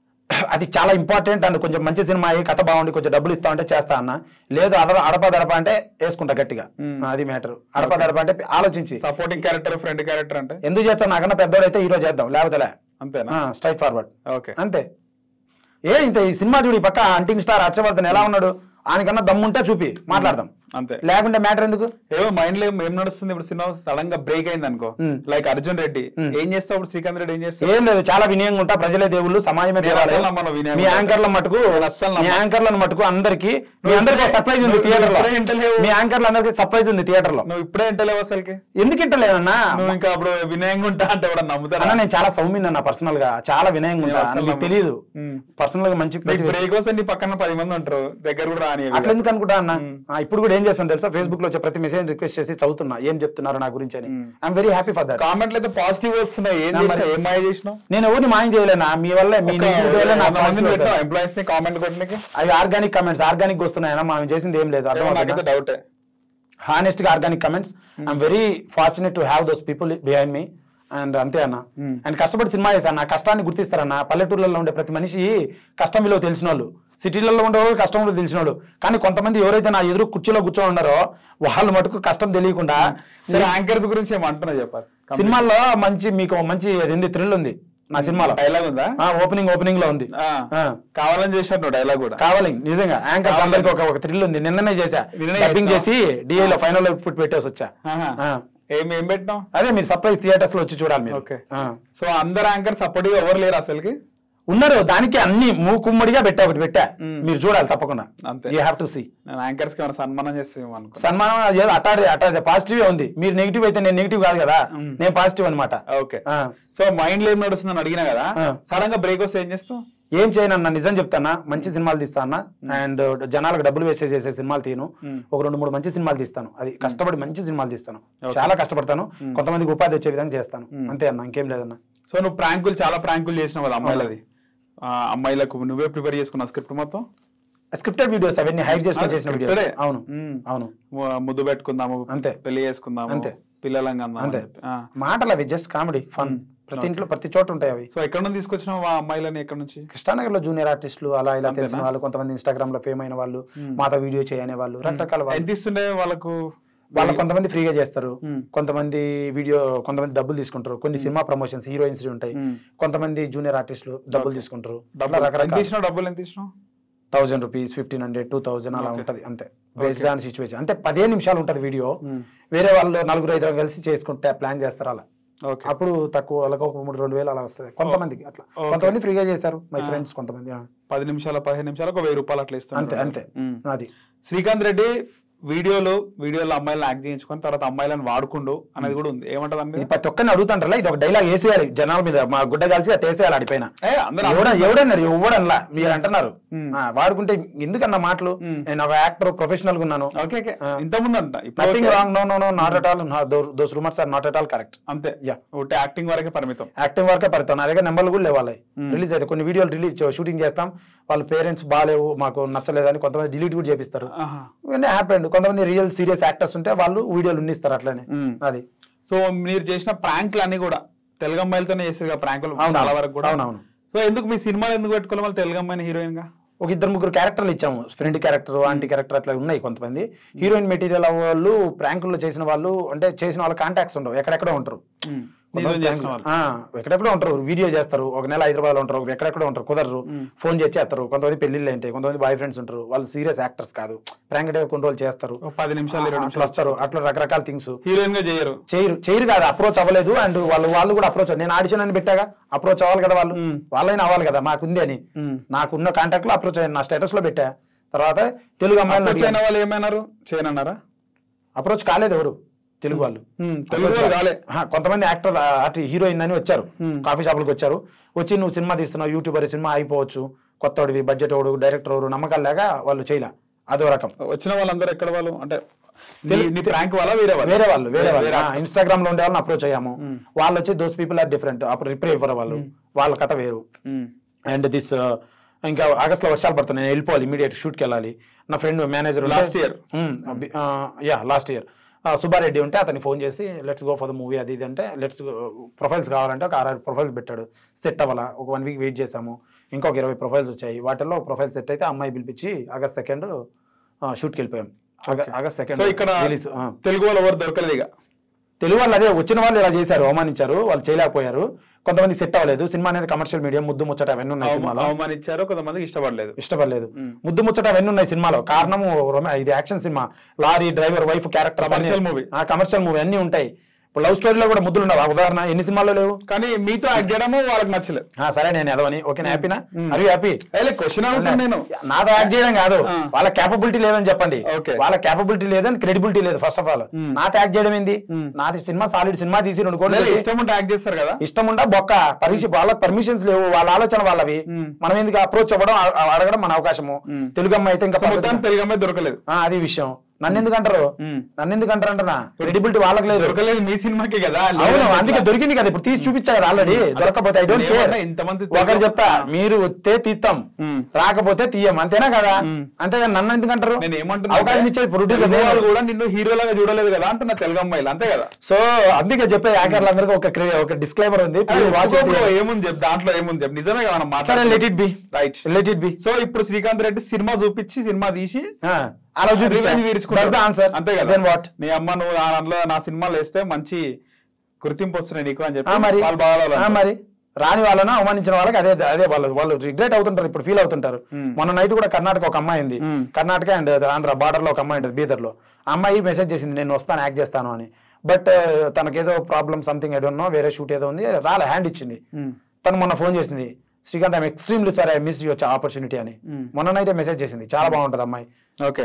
అది చాలా ఇంపార్టెంట్ అండ్ కొంచెం మంచి సినిమా అయ్యి కథ బాగుండి కొంచెం డబ్బులు ఇస్తా అంటే చేస్తా అన్న లేదు అదర అడప దడప అంటే వేసుకుంటా గట్టిగా Hmm. ఆ, అది మ్యాటర్ అడప దడప అంటే ఆలోచించి సపోర్టింగ్ క్యారెక్టర్ ఫ్రెండ్ క్యారెక్టర్ అంటే ఎందుకు చేస్తా నాకన్నా పెద్దోడు అయితే హీరో చేద్దాం లేకపోతే లే. అంతేనా ఆ స్ట్రైట్ ఫార్వర్డ్ ఓకే అంతే ఏ ఇంత ఈ సినిమా చూడు ఈ పక్క అంటింగ్ స్టార్ హర్షవర్ధన్ ఎలా ఉన్నాడు ఆయనకన్నా దమ్ముంటే చూపి మాట్లాడదాం అంతే లేకుంటే మ్యాటర్ ఎందుకు ఏమో మైండ్ లో ఏం నడుస్తుంది ఇప్పుడు సినిమా సడన్ గా బ్రేక్ అయింది అనుకో మ్మ్. లైక్ అర్జున్ రెడ్డి ఏం చేస్తావు ఇప్పుడు శ్రీకాంత్ రెడ్డి ఏం చేస్తావు ఏం లేదు చాలా వినయంగా ఉంటా ప్రజలే దేవుళ్ళు సమాజమే నేను దేవాలయం అస్సలు నమ్మను వినయం మీ ఉంటా. యాంకర్ల మటుకు నేను అస్సలు మీ నమ్మను. యాంకర్ల మటుకు అందరికి మీ నువ్వు అందరికి ఇప్పుడే- సర్ప్రైజ్ ఉంది నువ్వు థియేటర్ లో ఇప్పుడే ఇంటలేవు. మీ యాంకర్ల అందరికి సర్ప్రైజ్ ఉంది థియేటర్ లో నువ్వు ఇప్పుడే ఇంటలేవు అసలుకి ఎందుకు ఇంటలేదన్నా నువ్వు ఇంకా అప్పుడు వినయంగా ఉంటా అంటే కూడా నమ్ముతారా అన్న నేను చాలా సౌమ్యం అన్న పర్సనల్ గా చాలా వినయంగా ఉంటా నేను అస్సలు నీకు నమ్మను. తెలియదు మ్మ్. పర్సనల్ గా మంచి నీకు ప్రతి- బ్రేక్ వస్తే నీ పక్కన పది మంది ఉంటారు దగ్గర కూడా రాని అట్లా ఎందుకు అనుకుంటా అన్న ఆ, ఇప్పుడు కూడా ఏం చేస్తాను తెలుసా ఫేస్బుక్ లో వచ్చే ప్రతి మెసేజ్ రిక్వెస్ట్ చేసి చదువుతున్నా ఏం చెప్తున్నారు నా గురించి అని hmm. I'm very happy for that కామెంట్లు అయితే పాజిటివ్ వస్తున్నాయి ఏం నా చేసినావు మరి- ఏం మాయ చేసినావు నేను ఎవరిని మాయం చేయలేనా మీ వల్ల మీ negativity వల్ల నాకు positive వస్తాయి. ఎంప్లాయీస్ ని కామెంట్ కొట్టడానికి అవి ఆర్గానిక్ కమెంట్స్ ఆర్గానిక్ వస్తున్నాయన్నా మనం చేసింది ఏం లేదు ఏమో నాకైతే డౌట్ హానెస్ట్ గా organic comments I'm very fortunate to have those people behind me and అంతే అన్న Hmm. అండ్ కష్టపడి సినిమా చేశాను నా కష్టాన్ని గుర్తిస్తారన్న పల్లెటూర్లలో ఉండే ప్రతి మనిషి కష్టం విలువ తెలిసిన వాళ్ళు సిటీలలో ఉండే వాళ్ళు కష్టం విలువ తెలిసిన వాళ్ళు కానీ కొంతమంది ఎవరైతే నా ఎదురు కుర్చీలో కూర్చొని ఉన్నారో వాళ్ళు మటుకు కష్టం తెలియకుండా సరే యాంకర్స్ గురించి ఏమంటున్నా చెప్పాలి సినిమాల్లో మంచి మీకు మంచి అది థ్రిల్ ఉంది నా సినిమాలో డైలాగ్ ఉందా ఓపెనింగ్ ఓపెనింగ్ లో ఉంది ఆ. ఆ. కావాలని చేసినట్టు డైలాగ్ కూడా కావాలి నిజంగా యాంకర్స్ కావాలి. అందరికి ఒక ఒక థ్రిల్ ఉంది నిన్ననే చేశా నిన్ననే డబ్బింగ్ చేసి చేసినావా? డిఏ లో ఫైనల్ అవుట్పుట్ పెట్టేసి వచ్చా ఆహా. ఆ. ఏం ఏం పెట్టినావు అదే మీరు సర్ప్రైజ్ థియేటర్స్ లో వచ్చి చూడాలి మీరు ఓకే ఆ. సో అందరు యాంకర్ సపోర్టివ్ ఎవరు లేరు అసలుకి ఉన్నారు దానికి అన్ని మూకుమ్మడిగా పెట్టా ఒకటి పెట్టా మ్మ్. మీరు చూడాలి తప్పకుండా అంతే. యూ హ్యావ్ టు సీ నేను యాంకర్స్ కి ఏమైనా సన్మానం చేస్తామేమో అనుకో సన్మానం అది ఏదో అటాడే అటాడే పాజిటివ్ ఉంది మీరు నెగిటివ్ అయితే నేను నెగిటివ్ కాదు కదా మ్మ్. నేను పాజిటివ్ అనమాట ఓకే సో మైండ్ లో ఏం నడుస్తుందని అడిగినా కదా ఆ. సడన్ గా బ్రేక్ వస్తే ఏం చేస్తావు ఏం చేయనన్నా నిజం చెప్తానా మంచి సినిమాలు తీస్తానా అండ్ జనాలకు డబ్బులు వేస్ట్ చేసే సినిమాలు తీను మ్మ్. ఒక రెండు మూడు మంచి సినిమాలు తీస్తాను అది కష్టపడి మంచి సినిమాలు తీస్తాను Okay. చాలా కష్టపడతాను కొంతమందికి ఉపాధి వచ్చే విధంగా చేస్తాను మ్మ్. అంతే అన్న ఇంకేం లేదన్నా సో నువ్వు ప్రాంకులు చాలా ప్రాంకులు చేసినావు కదా అమ్మాయిలది ఆ, అమ్మాయిలకు నువ్వే ప్రిపేర్ చేసుకున్నావు స్క్రిప్ట్ మొత్తం స్క్రిప్టెడ్ వీడియోస్ అవన్నీ హైడ్ చేసుకొని చేసిన scripted వీడియోస్ ఏ? అవును మ్మ్. అవును ము- ముద్దు పెట్టుకుందాము అంతే. పెళ్లి చేసుకుందాము అంతే. పిల్లలంగా అందాము అంతే. అని చెప్పి. ఆ. మాటలు అవి జస్ట్ కామెడీ ఫన్ మ్మ్. ప్రతి ఇంట్లో ప్రతి చోట ఉంటాయి అవి సో ఎక్కడ నుంచి తీసుకొచ్చినావు ఆ అమ్మాయిలని ఎక్కడ నుంచి కృష్ణానగర్ లో జూనియర్ ఆర్టిస్టులు అలా ఇలా తెలిసిన అంతేనా? వాళ్ళు కొంతమంది ఇన్స్టాగ్రామ్ లో ఫేమ్ అయిన వాళ్ళు మ్మ్. మాతో వీడియో చేయనే వాళ్ళు రకరకాల వాళ్ళు ఎంత ఇస్తుండే వాళ్ళకు వాళ్ళ కొంతమంది ఫ్రీగా చేస్తారు మ్మ్. కొంతమంది వీడియో కొంతమంది డబ్బులు తీసుకుంటారు కొన్ని సినిమా ప్రమోషన్స్ హీరోయిన్స్ ఉంటాయి మ్మ్. కొంతమంది జూనియర్ ఆర్టిస్టులు డబ్బులు తీసుకుంటారు డబ్బులు ఎంత రకరకాల ఇచ్చినావు డబ్బులు ఎంత ఇచ్చినావు thousand rupees fifteen hundred two thousand అలా Okay. ఉంటది అంతే బేస్డ్ ఆన్ సిచ్యువేషన్ అంటే పదిహేను నిమిషాలు ఉంటది వీడియో మ్మ్. వేరే వాళ్ళు నలుగురు ఐదు కలిసి చేసుకుంటే ప్లాన్ చేస్తారు అలా ఓకే అప్పుడు తక్కువ వాళ్ళకి ఒక మూడు రెండు వేలు అలా వస్తుంది కొంతమందికి అట్లా Okay. కొంతమంది ఫ్రీగా చేశారు మై ఆ. ఫ్రెండ్స్ కొంతమంది ఆ. పది నిమిషాల పదిహేను నిమిషాలకు ఒక వెయ్యి రూపాయలు అట్లా ఇస్తాను అంతే అంతే అది శ్రీకాంత్ రెడ్డి వీడియోలో వీడియోలో అమ్మాయిలను యాక్ట్ చేయించుకొని తర్వాత అమ్మాయిలను వాడుకుండు అనేది కూడా ఉంది ఏమంటది ఇది అండి ప్రతి ఒక్కరిని అడుగుతాంటారా ఇది ఒక డైలాగ్ వేసేయాలి జనాల మీద మా గుడ్డ కలిసి అట్ వేసేయాలి ఆడిపైన ఏ అందరూ ఎవడ ఎవడన్నారు ఎవడనలా మీరు అంటున్నారు మ్మ్. ఆ, వాడుకుంటే ఎందుకన్నా మాటలు మ్మ్. నేను ఒక యాక్టర్ ప్రొఫెషనల్ గా ఉన్నాను ఓకే ఓకే ఆ. ఇంత ముందు అంట ఇప్పుడు nothing okay. Wrong no no no not at all those rumours are not at all correct అంతే Yeah. ఒకటి యాక్టింగ్ వరకే పరిమితం యాక్టింగ్ వరకే పడతాం నా దగ్గర నెంబర్లు కూడా లేవాలి మ్మ్. రిలీజ్ అయితే కొన్ని వీడియోలు రిలీజ్ షూటింగ్ చేస్తాం వాళ్ళ పేరెంట్స్ బాగాలేవు మాకు నచ్చలేదని కొంతమంది డిలీట్ కూడా చేపిస్తారు ఆహా. ఇవన్నీ హ్యాపెండ్ కొంతమంది రియల్ సీరియస్ యాక్టర్స్ ఉంటే వాళ్ళు వీడియోలు ఉన్నిస్తారు అట్లనే మ్మ్. అది సో మీరు చేసిన ప్రాంక్లు అన్ని కూడా తెలుగు అమ్మాయిలతోనే చేస్తారు ప్రాంకులు అవును, చాలా వరకు కూడా అవునవును. సో ఎందుకు మీ సినిమాలు ఎందుకు పెట్టుకోవాలి మళ్ళీ తెలుగు అమ్మాయిని హీరోయిన్ గా ఒక ఇద్దరు ముగ్గురు క్యారెక్టర్లు ఇచ్చాము ఫ్రెండ్ క్యారెక్టర్ ఆంటీ క్యారెక్టర్ అట్లా ఉన్నాయి కొంతమంది హీరోయిన్ మెటీరియల్ వాళ్ళు ప్రాంకుల్లో చేసిన వాళ్ళు అంటే చేసిన వాళ్ళ కాంటాక్ట్స్ ఉండవు ఎక్కడెక్కడో ఉంటారు నీతో కొంతమంది చేసిన వాళ్ళు ఆ, ఎక్కడెక్కడో ఉంటారు వీడియో చేస్తారు ఒక నెల హైదరాబాద్ లో ఉంటారు ఒక ఎక్కడెక్కడో ఉంటారు కుదరరు మ్మ్. ఫోన్ చేసి చేస్తారు కొంతమంది పెళ్లిళ్ళు ఉంటాయి కొంతమంది బాయ్ ఫ్రెండ్స్ ఉంటారు వాళ్ళు సీరియస్ యాక్టర్స్ కాదు ప్రాంక్ అంటే కొన్ని రోజులు చేస్తారు ఒక పది నిమిషాలు ఇరవై అట్లా నిమిషాలు వస్తారు అట్లా రకరకాల థింగ్స్ హీరోయిన్ గా చేయరు చేయరు చేయరు కాదు అప్రోచ్ అవ్వలేదు అండ్ వాళ్ళు వాళ్ళు కూడా అప్రోచ్ నేను ఆడిషన్ అని పెట్టాగా అప్రోచ్ అవ్వాలి కదా వాళ్ళు మ్మ్. వాళ్ళైనా అవ్వాలి కదా మాకుంది అని మ్మ్. నాకున్న కాంటాక్ట్ లో అప్రోచ్ అయ్యాను నా స్టేటస్ లో పెట్టా తర్వాత తెలుగు అమ్మాయిలు Approach అయిన వాళ్ళు ఏమైనారు చేయనన్నారా అప్రోచ్ కాలేదు ఎవరు తెలుగు వాళ్ళు మ్మ్. తెలుగు వాళ్ళు కాలే ఆహా, కొంతమంది యాక్టర్ అటు హీరోయిన్ అని వచ్చారు Hmm. కాఫీ షాపులకు వచ్చారు వచ్చి నువ్వు సినిమా తీస్తున్నావు యూట్యూబర్ సినిమా అయిపోవచ్చు కొత్తవాడివి బడ్జెట్ వాడు డైరెక్టర్ ఎవరు నమ్మకాలు లేక వాళ్ళు చేయలే అదో రకం వచ్చిన వాళ్ళందరూ ఎక్కడ వాళ్ళు అంటే నీ- నీ ప్రాంక్ వాళ్ళ వేరే వాళ్ళు వేరే వాళ్ళు వేరే వాళ్ళు actors. ఇన్స్టాగ్రామ్ లో ఉండే వాళ్ళని అప్రోచ్ అయ్యాము Hmm. వాళ్ళు వచ్చి దోస్ పీపుల్ ఆర్ డిఫరెంట్ అప్పుడు రిప్లై ఇవ్వరు వాళ్ళు వాళ్ళ కథ వేరు మ్మ్. అండ్ దిస్ ఇంకా ఆగస్ట్ లో వర్షాలు పడుతున్నాయి నేను వెళ్ళిపోవాలి ఇమీడియట్ షూట్కి వెళ్ళాలి నా friend manager Last year. Yeah last year Subbareddy ఉంటే అతన్ని ఫోన్ చేసి let's go for the movie అది ఇది అంటే లెట్స్ ప్రొఫైల్స్ కావాలంటే ఒక ఆరు ప్రొఫైల్స్ పెట్టాడు సెట్ అవ్వాలా ఒక వన్ వీక్ వెయిట్ చేసాము ఇంకొక ఇరవై ప్రొఫైల్స్ వచ్చాయి వాటిల్లో ప్రొఫైల్ సెట్ అయితే అమ్మాయి పిలిపించి ఆగస్ట్ సెకండ్ షూట్కి వెళ్ళిపోయాం ఆగ- ఆగస్ట్ సెకండ్ సో ఇక్కడ రిలీజ్ తెలుగు వాళ్ళు ఎవరు దొరకలేదు ఇక తెలుగు వాళ్ళు అదే వచ్చిన వాళ్ళు ఇలా చేశారు అవమానించారు వాళ్ళు చేయలేకపోయారు కొంతమంది సెట్ అవ్వలేదు సినిమా అనేది కమర్షియల్ మీడియం ముద్దు ముచ్చట అవన్నీ ఉన్నాయి అవమా- సినిమాలో అవమానించారు కొంతమందికి ఇష్టపడలేదు ఇష్టపడలేదు మ్మ్. ముద్దు ముచ్చట అవన్నీ ఉన్నాయి సినిమాలో కారణము రొమ- ఇది action cinema lorry driver wife character Commercial movie. Commercial movie అన్ని ఉంటాయి ఇప్పుడు లవ్ స్టోరీలో కూడా ముద్దులు ఉండవు ఉదాహరణ ఎన్ని సినిమాల్లో లేవు కానీ మీతో యాక్ట్ చేయడము వాళ్ళకి నచ్చలేదు ఆ, సరే నేను ఎదవని ఓకే హ్యాపీనా అవి హ్యాపీ క్వశ్చన్ అడుగుతాను నేను నాతో యాక్ట్ చేయడం కాదు ఆ. వాళ్ళ క్యాపబిలిటీ లేదని చెప్పండి Okay. వాళ్ళ క్యాపబిలిటీ లేదని క్రెడిబిలిటీ లేదు ఫస్ట్ ఆఫ్ ఆల్ మ్మ్. నాతో యాక్ట్ చేయడం ఏంది మ్మ్. నాది సినిమా సాలిడ్ సినిమా తీసి రెండు కోట్లు లేదు, పెట్టి ఇష్టం ఉంటే యాక్ట్ చేస్తారు కదా ఇష్టం ఉండా బొక్క పర్మిషన్ వాళ్ళకి పర్మిషన్స్ లేవు వాళ్ళ ఆలోచన వాళ్ళవి మ్మ్. మనం ఎందుకు అప్రోచ్ అవ్వడం అ- అడగడం మన అవకాశము మ్మ్. తెలుగు అమ్మాయి అయితే ఇంకా సో పద్ధతి. మొత్తం తెలుగు అమ్మాయి దొరకలేదు ఆ, అది విషయం నన్ను ఎందుకు అంటారు మ్మ్. నన్ను ఎందుకు అంటారు అంటున్నా క్రెడిబిలిటీ వాళ్ళకి లేదు దొరకలేదు మీ సినిమాకి కదా అవును అందుకే దొరికింది కదా ఇప్పుడు తీసి చూపించా కదా ఆల్రెడీ దొరకపోతే ఐ డోంట్ నేను కేర్ ఏమన్నా ఇంతమంది ఒకరు చెప్తా మీరు వస్తే తీస్తాం మ్మ్. రాకపోతే తీయం అంతేనా కదా మ్మ్. అంతేగాని నన్ను ఎందుకు అంటారు నేను ఏమంటున్నా అవకాశం ఇచ్చేది ప్రొడ్యూసర్ తెలుగు వాళ్ళు కూడా నిన్ను హీరోలాగా చూడలేదు కదా అంటున్నా తెలుగు అమ్మాయిలు అంతే కదా సో అందుకే చెప్పే యాకర్లందరికీ ఒక క్రే- ఒక డిస్క్లైమర్ ఉంది వాచ్ ఒప్పుకో, ఏముంది చెప్పు దాంట్లో ఏముంది చెప్పు నిజమే కదా మనం సరే let it be right let it be so ఇప్పుడు శ్రీకాంత్ రెడ్డి సినిమా చూపించి సినిమా తీసి అలా revenge తీర్చుకుంటాడు. ఆన్సర్ అంతే కదా దెన్ వాట్ నీ అమ్మ నువ్వు నా దాంట్లో నా సినిమాలు వేస్తే మంచి గుర్తింపు వస్తున్నాయి నీకు అని ఆ చెప్పి మరి వాళ్ళు బాగా ఆ మరి రాని వాళ్ళను అవమానించిన వాళ్ళకి అదే అదే వాళ్ళు వాళ్ళు రిగ్రెట్ అవుతుంటారు ఇప్పుడు ఫీల్ అవుతుంటారు Hmm. మొన్న నైట్ కూడా కర్ణాటక ఒక అమ్మాయి ఉంది Hmm. Karnataka and Andhra border లో ఒక అమ్మాయి ఉంటుంది బీదర్ లో ఆ అమ్మాయి మెసేజ్ చేసింది నేను వస్తాను యాక్ట్ చేస్తాను అని బట్ తనకేదో problem something I don't know వేరే షూట్ ఏదో ఉంది రాలే హ్యాండ్ ఇచ్చింది తను మొన్న ఫోన్ చేసింది Srikanth I'm extremely sorry I miss వచ్చే ఆపర్చునిటీ అని Hmm. మొన్న నైటే మెసేజ్ చేసింది చాలా బాగుంటది అమ్మాయి ఓకే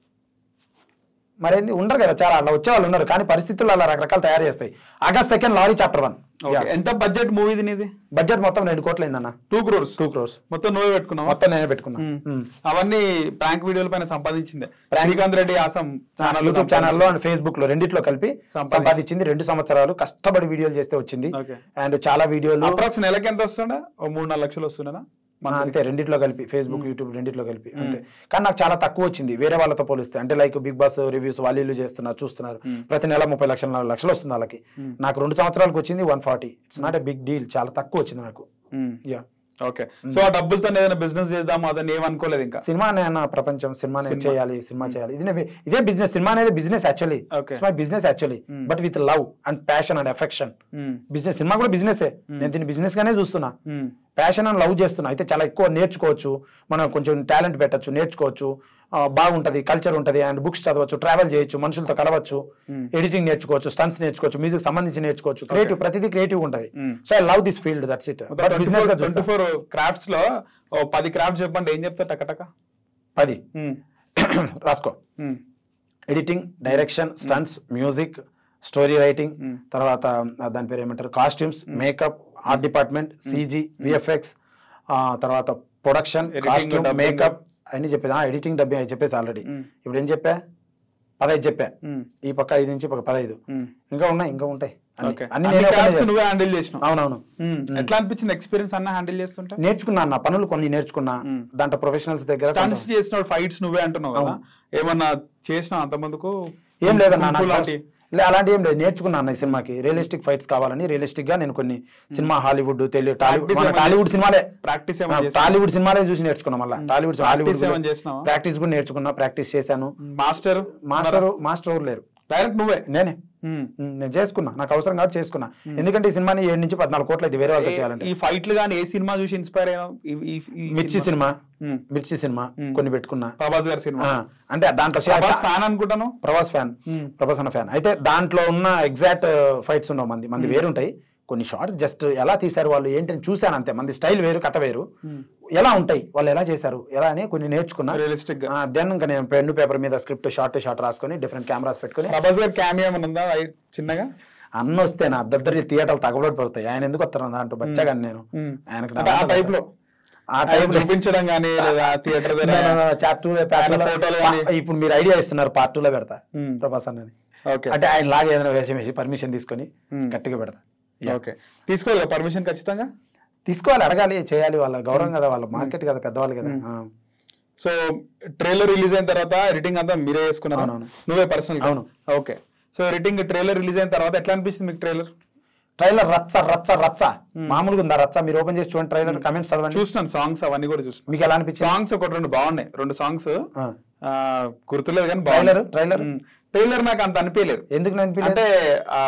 మరేంది ఉండరు కదా చాలా అలా వచ్చే వాళ్ళు ఉన్నారు కానీ పరిస్థితులు అలా రకరకాలు తయారు చేస్తాయి August second lorry chapter one okay ఎంత బడ్జెట్ మూవీది నీది బడ్జెట్ మొత్తం రెండు కోట్లు అయిందన్న టూ క్రోర్స్ టూ క్రోర్స్ మొత్తం నువ్వే పెట్టుకున్నావా మొత్తం నేనే పెట్టుకున్నా మ్మ్. మ్మ్. అవన్నీ ప్రాంక్ వీడియోల పైన సంపాదించిందే Srikanth Reddy awesome channel YouTube ఛానల్లో అండ్ ఫేస్బుక్ లో రెండిట్లో కలిపి సంపాదించి- సంపాదించింది రెండు సంవత్సరాలు కష్టపడి వీడియోలు చేస్తే వచ్చింది ఓకే అండ్ చాలా వీడియోలు అప్రాక్స్ నెలకి ఎంత వస్తుండే ఓ మూడు నాలుగు లక్షలు వస్తుండేనా ఆ, అంతే రెండిట్లో కలిపి ఫేస్బుక్ యూట్యూబ్ రెండిట్లో కలిపి అంతే కానీ నాకు చాలా తక్కువ వచ్చింది వేరే వాళ్ళతో పోలిస్తే అంటే లైక్ బిగ్ బాస్ రివ్యూస్ వాళ్ళు వీళ్ళు చేస్తున్నారు చూస్తున్నారు మ్మ్. ప్రతి నెల ముప్పై లక్షల నాలుగు లక్షలు వస్తుంది వాళ్ళకి మ్మ్. నాకు రెండు సంవత్సరాలకు వచ్చింది one forty it's not a big deal చాలా తక్కువ వచ్చింది నాకు యా ఓకే సో ఆ డబ్బులతో ఏదైనా బిజినెస్ చేద్దాము అదని ఏమనుకోలేదు ఇంకా సినిమా నా ప్రపంచం సినిమా సినిమా. చేయాలి సినిమా చేయాలి ఇది నే- ఇదే బిజినెస్ సినిమా అనేది business actually Okay. It's my business actually Hmm. But with love and passion and affection hmm. Business cinema కూడా బిజినెస్ నేను దీన్ని బిజినెస్ గానే చూస్తున్నా మ్మ్. ప్యాషన్ అండ్ లవ్ చేస్తున్నా అయితే చాలా ఎక్కువ నేర్చుకోవచ్చు మనం కొంచెం టాలెంట్ పెట్టచ్చు నేర్చుకోవచ్చు ఆ, బాగుంటది కల్చర్ ఉంటది అండ్ బుక్స్ చదవచ్చు ట్రావెల్ చేయొచ్చు మనుషులతో కలవచ్చు Hmm. ఎడిటింగ్ నేర్చుకోవచ్చు స్టన్స్ నేర్చుకోవచ్చు మ్యూజిక్ సంబంధించి నేర్చుకోవచ్చు క్రియేటివ్ ప్రతిదీ క్రియేటివ్ ఉంటది Hmm. So I love this field that's it but business గా ట్వంటీ చూస్తా ఫోర్ క్రాఫ్ట్స్ లో ఓ పది క్రాఫ్ట్స్ చెప్పండి ఏం చెప్తారు టకటక పది మ్మ్. రాసుకో మ్మ్. Editing direction stunts music story writing Hmm. తర్వాత ఆ, దాని పేరు ఏమంటారు costumes makeup art department CG VFX తర్వాత production Editing, costume dubbing. Makeup అన్ని చెప్పేది ఎడిటింగ్ డబ్బింగ్ అవి చెప్పేసి ఆల్రెడీ మ్మ్. ఇప్పుడు ఏం చెప్పా పదహైదు చెప్పా మ్మ్. ఈ పక్క ఐదు నుంచి ఈ పక్క పదహైదు మ్మ్. ఇంకా ఉన్నాయి ఇంకా ఉంటాయి అన్ని. ఓకే అన్ని అన్ని నేనే ఒకనే crafts చేస్తా. నువ్వే హ్యాండిల్ చేసినావు అవునవును మ్మ్. ఎట్లా అనిపించింది ఎక్స్పీరియన్స్ అన్న హ్యాండిల్ చేస్తుంటే నేర్చుకున్నా అన్న పనులు కొన్ని నేర్చుకున్నా మ్మ్. దాంట్లో ప్రొఫెషనల్స్ దగ్గర స్టన్స్ చేసిన ఫైట్స్ నువ్వే అంటున్నావు కదా ఏమన్నా చేసినావు అంత ముందుకు ఏం లేదన్నా నాకు లాంటి లే, అలాంటి ఏం లేదు నేర్చుకున్నాను అన్న ఈ సినిమాకి రియలిస్టిక్ ఫైట్స్ కావాలని రియలిస్టిక్ గా నేను కొన్ని cinema Hollywood Telugu Tollywood Practice మన ఏమన్నా- టాలీవుడ్ సినిమాలే ప్రాక్టీస్ ఆ, ఏమన్నా చేసినావా? టాలీవుడ్ సినిమాలే చూసి నేర్చుకున్నా మళ్ళీ టాలీవుడ్ హాలీవుడ్ Practice ఏమన్నా చేసినావా? ప్రాక్టీస్ కూడా నేర్చుకున్నా ప్రాక్టీస్ చేశాను మాస్టర్ మాస్టర్ మాస్టర్ ఎవరు లేరు డైరెక్ట్ నువ్వే నేనే మ్మ్. ఉమ్, నేను చేసుకున్నా నాకు అవసరం కాబట్టి చేసుకున్నా ఎందుకంటే ఈ సినిమాని ఏడు నుంచి పద్నాలుగు కోట్లు అయితే వేరే వాళ్ళతో చేయాలంటే ఈ ఫైట్లు గానీ ఏ సినిమా చూసి ఇన్స్పైర్ అయినా మిర్చి సినిమా మ్మ్. మిర్చి సినిమా మ్మ్. కొన్ని పెట్టుకున్నా ప్రభాస్ గారి సినిమా ఆ, అంటే దాంట్లో ప్రభాస్ ఫ్యాన్ అనుకుంటాను ప్రభాస్ ఫ్యాన్ మ్మ్. ప్రభాస్ అన్న ఫ్యాన్ అయితే దాంట్లో ఉన్న ఎగ్జాక్ట్ ఫైట్స్ ఉండవు మంది మంది వేరుంటాయి కొన్ని షార్ట్స్ జస్ట్ ఎలా తీశారు వాళ్ళు ఏంటని చూశాను అంతే మంది స్టైల్ వేరు కథ వేరు ఎలా ఉంటాయి వాళ్ళు ఎలా చేశారు ఎలా అని కొన్ని నేర్చుకున్నా రియలిస్టిక్ గా దెన్ ఇంకా నేను పెన్ పేపర్ మీద స్క్రిప్ట్ షార్ట్ షార్ట్ రాసుకొని డిఫరెంట్ కెమెరాస్ పెట్టుకొని ప్రభాస్ గారి క్యామియా ఏమైనా ఉందా ఐ- చిన్నగా అన్న వస్తే నా అద్దరి థియేటర్లు తగబడిపోతాయి ఆయన ఎందుకు వస్తారు దాంట్లో బచ్చగా నేను మ్మ్. ఆయనకు అంటే ఆ టైప్ లో ఆ ఆయన టైప్ చూపించడం గానీ లేదా థియేటర్ చాప్టర్ ఆయన photoలు గానీ. ఇప్పుడు మీరు ఐడియా ఇస్తున్నారు పార్ట్ టూ లో పెడతా మ్మ్. ప్రభాస్ అన్నని ఓకే అంటే ఆయన లాగా ఏదైనా వేషం వేసి పర్మిషన్ తీసుకొని మ్మ్. గట్టిగా పెడతా Yeah. ఓకే తీసుకోవాలి పర్మిషన్ ఖచ్చితంగా తీసుకోవాలి అడగాలి చేయాలి వాళ్ళ గౌరవం కదా వాళ్ళ మార్కెట్ కదా పెద్దవాళ్ళు కదా ఆ. సో ట్రైలర్ రిలీజ్ అయిన తర్వాత ఎడిటింగ్ అంతా మీరే చేసుకున్నారా అవునవును. నువ్వే పర్సనల్ అవును. Okay so editing trailer release అయిన తర్వాత ఎట్లా అనిపిస్తుంది మీకు ట్రైలర్ ట్రైలర్ రచ్చ రచ్చ రచ్చ మామూలుగా ఉందా రచ్చ మీరు ఓపెన్ చేసి చూడండి ట్రైలర్ కమెంట్స్ చదవండి చూసినాను సాంగ్స్ అవన్నీ కూడా చూసిన మీకు ఎలా అనిపించింది సాంగ్స్ ఒకటి రెండు బాగున్నాయి రెండు సాంగ్స్ ఆ. గుర్తులేదు కానీ Trailer, trailer? ట్రైలర్ నాకు అంత అనిపించలేదు ఎందుకు నేను అనిపించలేదు అంటే ఆ,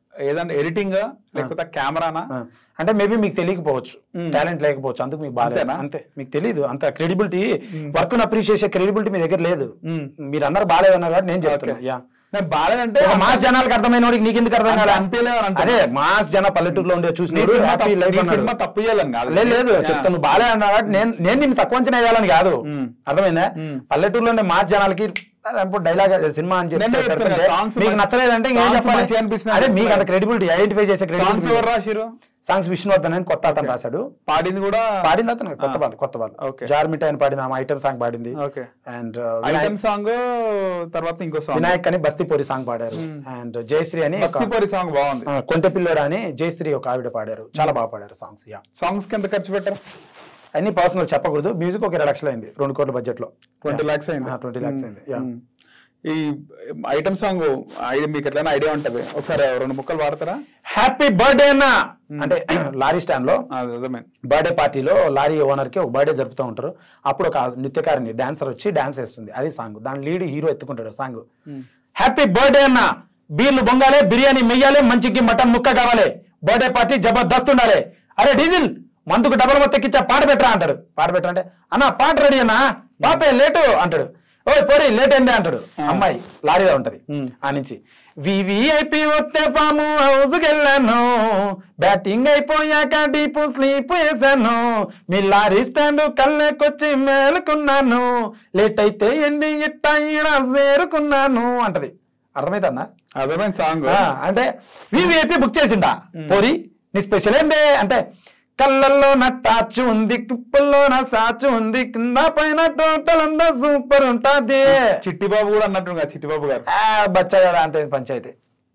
ఏదంటే ఎడిటింగ్ లేకపోతే కెమెరానా ఆ. అంటే మేబీ మీకు తెలియకపోవచ్చు మ్మ్. టాలెంట్ లేకపోవచ్చు అందుకు మీకు బాగా అంతేనా? అంతే మీకు తెలియదు అంత క్రెడిబిలిటీ వర్క్ అప్రిషియేట్ చేసే క్రెడిబిలిటీ మీ దగ్గర లేదు మ్మ్. మీరు అందరు బాగాలేదన్నారు కాబట్టి నేను చెప్తాను Okay. యా నేను బాగాలేదంటే ఒక మాస్ జనాలకు అర్థమైన వాడికి నీకు ఎందుకు అర్థం అంత కాలే అనిపించలేదు అని అంటున్నా. అదే మాస్ జన పల్లెటూరులో ఉండే నీ చూసిన సినిమా హ్యాపీ తప్పు- లైఫ్ నీ అన్నాడు సినిమా తప్పు చేయాలని కాదు లేదు లేదు యా. చెప్తాను నువ్వు బాలే అన్నా కాబట్టి నేను నేను నిన్ను తక్కువ అంచనా వేయాలని కాదు మ్మ్. అర్థమైందా మ్మ్. పల్లెటూరులో ఉండే మాస్ జనాలకి డైలాగ్ సినిమా అని చెప్పి నేనే చెప్తున్నా, పెడుతుంటే songs మీకు మంచి- నచ్చలేదంటే ఇంకేం songs చెప్పాలి? మంచిగా అనిపించినాయి అదే మీకు అంత చెప్పలేదు. క్రెడిబిలిటీ ఐడెంటిఫై చేసే సాంగ్స్ క్రెడిబిలిటీ ఎవరు రాసిరు సాంగ్స్ విష్ణువర్ధన్ అని కొత్త అతను రాశాడు పాడింది కూడా పాడింది అతను కొత్త వాళ్ళు కొత్త వాళ్ళు Okay. జార్మిట్ ఆయన పాడిన ఆమె ఐటమ్ సాంగ్ పాడింది ఓకే అండ్ ఐటమ్ సాంగ్ తర్వాత ఇంకో సాంగ్ వినాయక్ అని బస్తీపోరి సాంగ్ పాడారు అండ్ జయశ్రీ అని ఒక- బస్తీపరి సాంగ్ బాగుంది ఆ, కొంటె పిల్లోడా అని జయశ్రీ ఒక ఆవిడ పాడారు చాలా బాగా పాడారు సాంగ్స్ యా సాంగ్స్ కి ఎంత ఖర్చు పెట్టారు అన్ని పర్సనల్ చెప్పకూడదు మ్యూజిక్ ఒక ఇరవై లక్షలు అయింది రెండు కోట్ల బడ్జెట్ లో ట్వంటీ లాక్స్ అయింది ట్వంటీ లాక్స్ అయింది యా మ్మ్. ఈ ఐటమ్ సాంగ్ మీకు ఎట్లైనా ఐడియా ఉంటది ఒకసారి రెండు ముక్కలు వాడతారా హ్యాపీ బర్త్డే అన్న అంటే లారీ స్టాండ్ లో అది అర్థమైంది బర్త్డే పార్టీలో లారీ ఓనర్ కి ఒక బర్త్డే జరుపుతూ ఉంటారు అప్పుడు ఒక నృత్యకారిని డాన్సర్ వచ్చి డాన్స్ వేస్తుంది అది సాంగ్ దాని లీడ్ హీరో ఎత్తుకుంటాడు సాంగ్ హ్యాపీ బర్త్డే అన్న బీర్లు బొంగాలే బిర్యానీ మెయ్యాలి మంచికి మటన్ ముక్క కావాలి బర్త్డే పార్టీ జబర్దస్త్ ఉండాలి అరే డీజిల్ మందుకు డబల్ మొత్తెక్కిచ్చా పాట పెట్టరా అంటాడు పాట పెట్టరా అంటే అన్న పాట రెడీ అన్నా పాపే లేటు అంటాడు ఓ పోరి లేట్ అయింది అంటాడు అమ్మాయి లారీలో ఉంటది Hmm. ఆ నుంచి వివిఐపి వస్తే ఫాము హౌస్ వెళ్ళాను బ్యాటింగ్ అయిపోయాక డీప్ స్లీప్ వేసాను మీ లారీ స్టాండ్ కళ్ళకొచ్చి మేలుకున్నాను లేట్ అయితే ఎండి ఇట్ట ఈడ చేరుకున్నాను అంటది అర్థమైతుందా అర్థమైంది సాంగ్ ఆ, అంటే వివిఐపి బుక్ చేసిండా పోరి నీ స్పెషల్ ఏందే అంటే కళ్ళల్లో నా టాచు ఉంది కుప్పల్లో నా సాచు ఉంది కింద పైన టోటల్ అంతా సూపర్ ఉంటాది చిట్టిబాబు కూడా అన్నట్టు చిట్టిబాబు గారు ఆ, బచ్చా గారు అంతే panchayat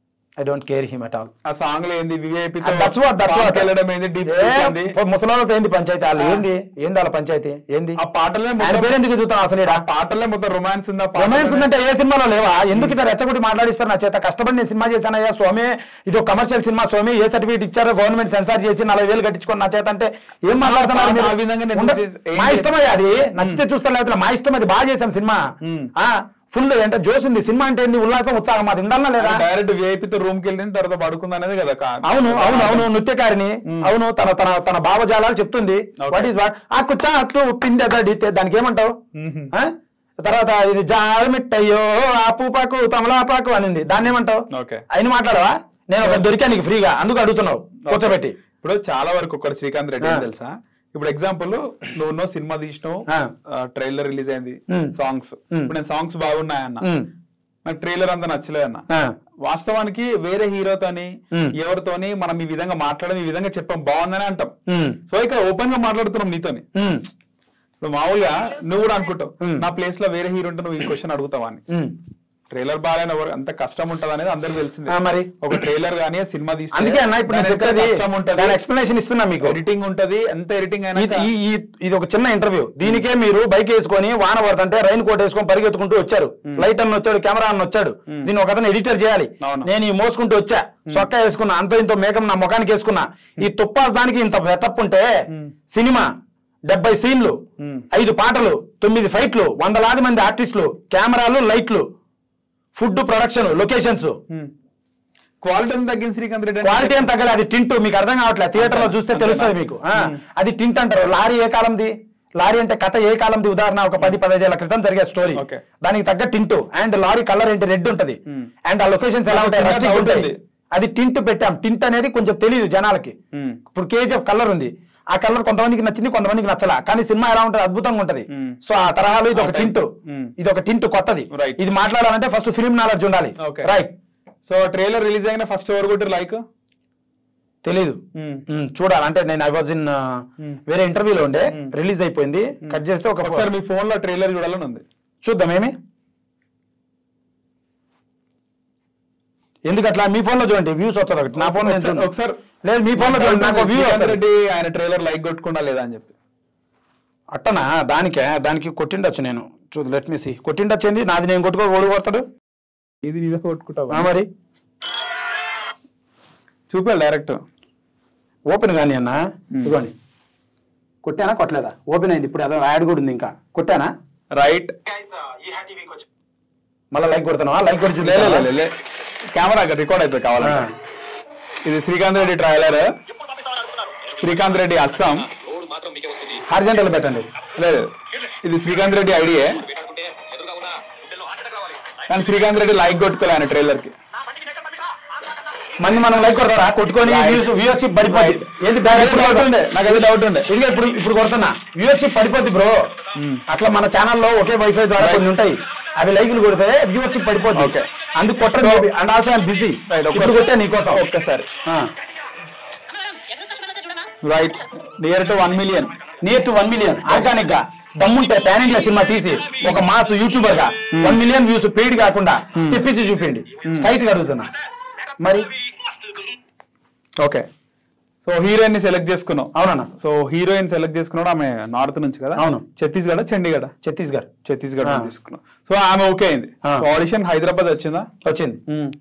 I don't care him at all ఆ సాంగ్ లో ఏంది VVIP that's what that's what వెళ్ళడం ఏంది డీప్ ఏంది ముసలాళ్ళతో ఏంది పంచాయతీ వాళ్ళు ఏంది ఏంది వాళ్ళ పంచాయతీ ఏంది ఆ పాటలే ఆయన మొత్తం పేరు ఎందుకు చూస్తాను అసలు ఈడ? ఆ పాటలే మొత్తం రొమాన్స్ ఉందా పాటలే- రొమాన్స్ ఉందంటే ఏ సినిమాలో లేవా ఎందుకు ఇట్లా రెచ్చగొట్టి మాట్లాడిస్తారు నా చేత కష్టపడి నేను సినిమా చేశానయ్యా స్వామి ఇది ఒక కమర్షియల్ సినిమా స్వామి ఏ సర్టిఫికేట్ ఇచ్చారో గవర్నమెంట్ సెన్సార్ చేసి నలభై వేలు కట్టించుకొని నా చేత అంటే ఏం మాట్లాడుతున్నారు ఆ మీరు? విధంగా నేను ఉండ- చేసి- ఏం మా చేసి- ఇష్టమయ్యా అది నచ్చితే చూస్తా లేకపోతే మా ఇష్టం అది బాగా చేసాం సినిమా మ్మ్. ఆ ఫుల్ అంటే జోష్ ఉంది సినిమా అంటే ఏంది ఉల్లాసం ఉత్సాహం అది ఉండాలనా లేదా డైరెక్ట్ విఐపి తో రూమ్ కి వెళ్ళిన తర్వాత పడుకుంది అనేది కదా కా- అవును అవును అవును నృత్యకారిని అవును తన తన తన భావజాలాలు చెప్తుంది Okay. వాట్ ఈస్ వాట్ ఆ కుచ్చా అట్లు పిందె దడితే దానికి ఏమంటావు మ్మ్. ఆ? తర్వాత ఇది జారు మిట్టయ్యో ఆపు పాకు తమలాపాకు అనింది దాన్ని ఏమంటావు ఓకే అయిన మాట్లాడవా నేను ఒక దొరికా నీకు ఫ్రీగా అందుకు అడుగుతున్నావు కూర్చోబెట్టి ఇప్పుడు చాలా వరకు ఒకటి శ్రీకాంత్ రెడ్డి ఆ. ఏం తెలుసా ఇప్పుడు ఎగ్జాంపుల్ నువ్వు ఎన్నో సినిమా తీసినావు ఆ. ట్రైలర్ రిలీజ్ అయింది మ్మ్. సాంగ్స్ మ్మ్. ఇప్పుడు నేను సాంగ్స్ బాగున్నాయన్న ఉమ్, నాకు ట్రైలర్ అంత నచ్చలేదు అన్న ఆ, వాస్తవానికి వేరే హీరోతోని మ్మ్. ఎవరితోని మనం ఈ విధంగా మాట్లాడడం ఈ విధంగా చెప్పాం బాగుందని అంటాం ఉమ్, సో ఇక్కడ ఓపెన్ గా మాట్లాడుతున్నాం నీతోని ఉమ్, ఇప్పుడు మామూలుగా నువ్వు కూడా అనుకుంటావు మ్మ్. నా ప్లేస్ లో వేరే హీరో ఉంటే నువ్వు ఈ క్వశ్చన్ అడుగుతావా అని ఉమ్. ట్రైలర్ బాగాలేని ఎవరు అంత కష్టం ఉంటది అనేది అందరికి తెలిసింది ఆ, మరి ఒక ట్రైలర్ గానీ సినిమా తీస్తే అందుకే అన్న ఇప్పుడు నేను దాని వెనకాల చెప్పేది కష్టం ఉంటది దాని ఎక్స్ప్లెనేషన్ ఇస్తున్నా మీకు ఎడిటింగ్ ఉంటది ఎంత ఎడిటింగ్ అయినా ఇది ఈ- ఈ- ఇది ఒక చిన్న ఇంటర్వ్యూ దీనికే మీరు బైక్ వేసుకొని వాన పడుతుంటే రైన్ కోట్ వేసుకొని పరిగెత్తుకుంటూ వచ్చారు లైట్ అన్న వచ్చాడు కెమెరా అన్న వచ్చాడు దీన్ని ఒక అతను ఎడిటర్ చేయాలి అవును. నేను ఈ మోసుకుంటూ వచ్చా సొక్క వేసుకున్నా అంతో ఇంతో మేకం నా ముఖానికి వేసుకున్నా ఈ తుప్పాస్ దానికి ఇంత వెతప్ ఉంటే సినిమా డెబ్బై సీన్లు మ్మ్. ఐదు పాటలు తొమ్మిది ఫైట్లు వందలాది మంది ఆర్టిస్టులు కెమెరాలు లైట్లు ఫుడ్ ప్రొడక్షన్ లొకేషన్స్ క్వాలిటీని తగ్గింది శ్రీకాంత్ రెడ్డి అంటే క్వాలిటీ ఏం తగ్గలేదు అది టింట్ మీకు అర్థం కావట్లేదు థియేటర్ లో చూస్తే అంతేనా? తెలుస్తుంది మీకు ఆ, అది టింట్ అంటారు లారీ ఏ కాలంది లారీ అంటే కథ ఏ కాలంది ఉదాహరణ ఒక పది పదహైదేళ్ల క్రితం జరిగే స్టోరీ Okay. దానికి తగ్గ టింట్ అండ్ లారీ కలర్ ఏంటి రెడ్ ఉంటది Hmm. అండ్ ఆ లొకేషన్స్ ఎలా నాకు ఉంటాయి చిన్నగా rustic doubt ఉంటాయి ఉంది. అది టింట్ పెట్టాం టింట్ అనేది కొంచెం తెలియదు జనాలకి మ్మ్. ఇప్పుడు కేజీఎఫ్ కలర్ ఉంది ఆ కలర్ కొంతమందికి నచ్చింది కొంతమందికి నచ్చలా కానీ సినిమా ఎలా ఉంటది అద్భుతంగా ఉంటది Hmm. సో ఆ తరహాలో ఇది ఒక ఆ type. Tint Hmm. ఇది ఒక టింట్ కొత్తది Right. ఇది మాట్లాడాలంటే ఫస్ట్ ఫిల్మ్ నాలెడ్జ్ ఉండాలి Okay. Right so trailer release అయిన ఫస్ట్ ఎవరు కొట్టారు లైక్ తెలీదు మ్మ్, చూడాలి అంటే నేను ఐ వాజ్ ఇన్ వేరే ఇంటర్వ్యూలో ఉండే రిలీజ్ అయిపోయింది కట్ చేస్తే ఒక ఒకసారి మీ ఫోన్ లో ట్రైలర్ చూడాలని ఉంది చూద్దాం ఏమి ఎందుకు అట్లా మీ ఫోన్ లో చూడండి వ్యూస్ వస్తుంది ఒకటి నా ఫోన్ ఒకసారి- ఒకసారి లేదు మీ ఫోన్ లో చూడండి నాకు వ్యూ శ్రీకాంత్ వస్తుంది రెడ్డి ఆయన ట్రైలర్ లైక్ కొట్టుకుండా లేదా అని చెప్పి అట్టనా దానికే దానికి కొట్టిండొచ్చు నేను చూడు లెట్ మీ సి కొట్టిండొచ్చు ఏంది నాది నేను కొట్టుకో ఓడి కొడతాడు ఇది నీదే కొట్టుకుంటావా ఆ మరి చూపాలి డైరెక్ట్ ఓపెన్ కానీ అన్న ఇదిగోండి కొట్టానా కొట్టలేదా ఓపెన్ అయింది ఇప్పుడు అదో యాడ్ కూడా ఉంది ఇంకా కొట్టానా రైట్ మళ్ళీ లైక్ కొడుతున్నావా లైక్ కొట్టి చూపించాలా? కెమెరా రికార్డ్ అయిపోయి కావాలంటే ఇది శ్రీకాంత్ రెడ్డి ట్రైలర్ శ్రీకాంత్ రెడ్డి అస్సాం రోడ్ మాత్రం మీకే వస్తుంది హార్జెంటల్ పెట్టండి లేదు ఇది శ్రీకాంత్ రెడ్డి ఐడియే పెట్టాలంటే ఎదురుగా ఉన్న గుండెల్లో ఆటలు కావాలి కానీ శ్రీకాంత్ రెడ్డి లైక్ కొట్టుకోలే ఆయన ట్రైలర్ కి మంది మనం లైక్ కొడతారా కొట్టుకొని Right. వ్యూవర్షిప్ పడిపోద్ది ఏది బ్యాడ్ నాకు డౌట్ ఉండే నాకు అది డౌట్ ఉండే ఇదిగో ఇప్పుడు ఇప్పుడు కొడుతున్నా వ్యూవర్షిప్ పడిపోద్ది బ్రో అట్లా మన ఛానల్లో ఒకే వైఫై ద్వారా కొన్ని ఉంటాయి అవి లైకులు కొడితే వ్యూవర్షిప్ పడిపోద్ది Okay. అందుకు కొట్టరు and also I'm busy Right, ఒక్క- ఇప్పుడు కొట్టే నీకోసం ఒక్కసారి ఆ. Right near to one million near to one million organic గా దమ్ముంటే పాన్ ఇండియా సినిమా తీసి ఒక మాస్ యూట్యూబర్ గా వన్ మిలియన్ వ్యూస్ పెయిడ్ కాకుండా తెప్పించి చూపిండి స్ట్రైట్ గా అడుగుతున్నా మరి ఓకే సో హీరోయిన్ ని సెలెక్ట్ చేసుకున్నాం అవునన్నా సో హీరోయిన్ సెలెక్ట్ చేసుకున్నాడు ఆమె నార్త్ నుంచి కదా అవును. ఛత్తీస్గఢ్ చండీగఢ్ ఛత్తీస్గఢ్ ఛత్తీస్గఢ్ ఆ. నుంచి తీసుకున్నాం సో ఆమె ఓకే అయింది ఆ. ఆడిషన్ హైదరాబాద్ వచ్చిందా వచ్చింది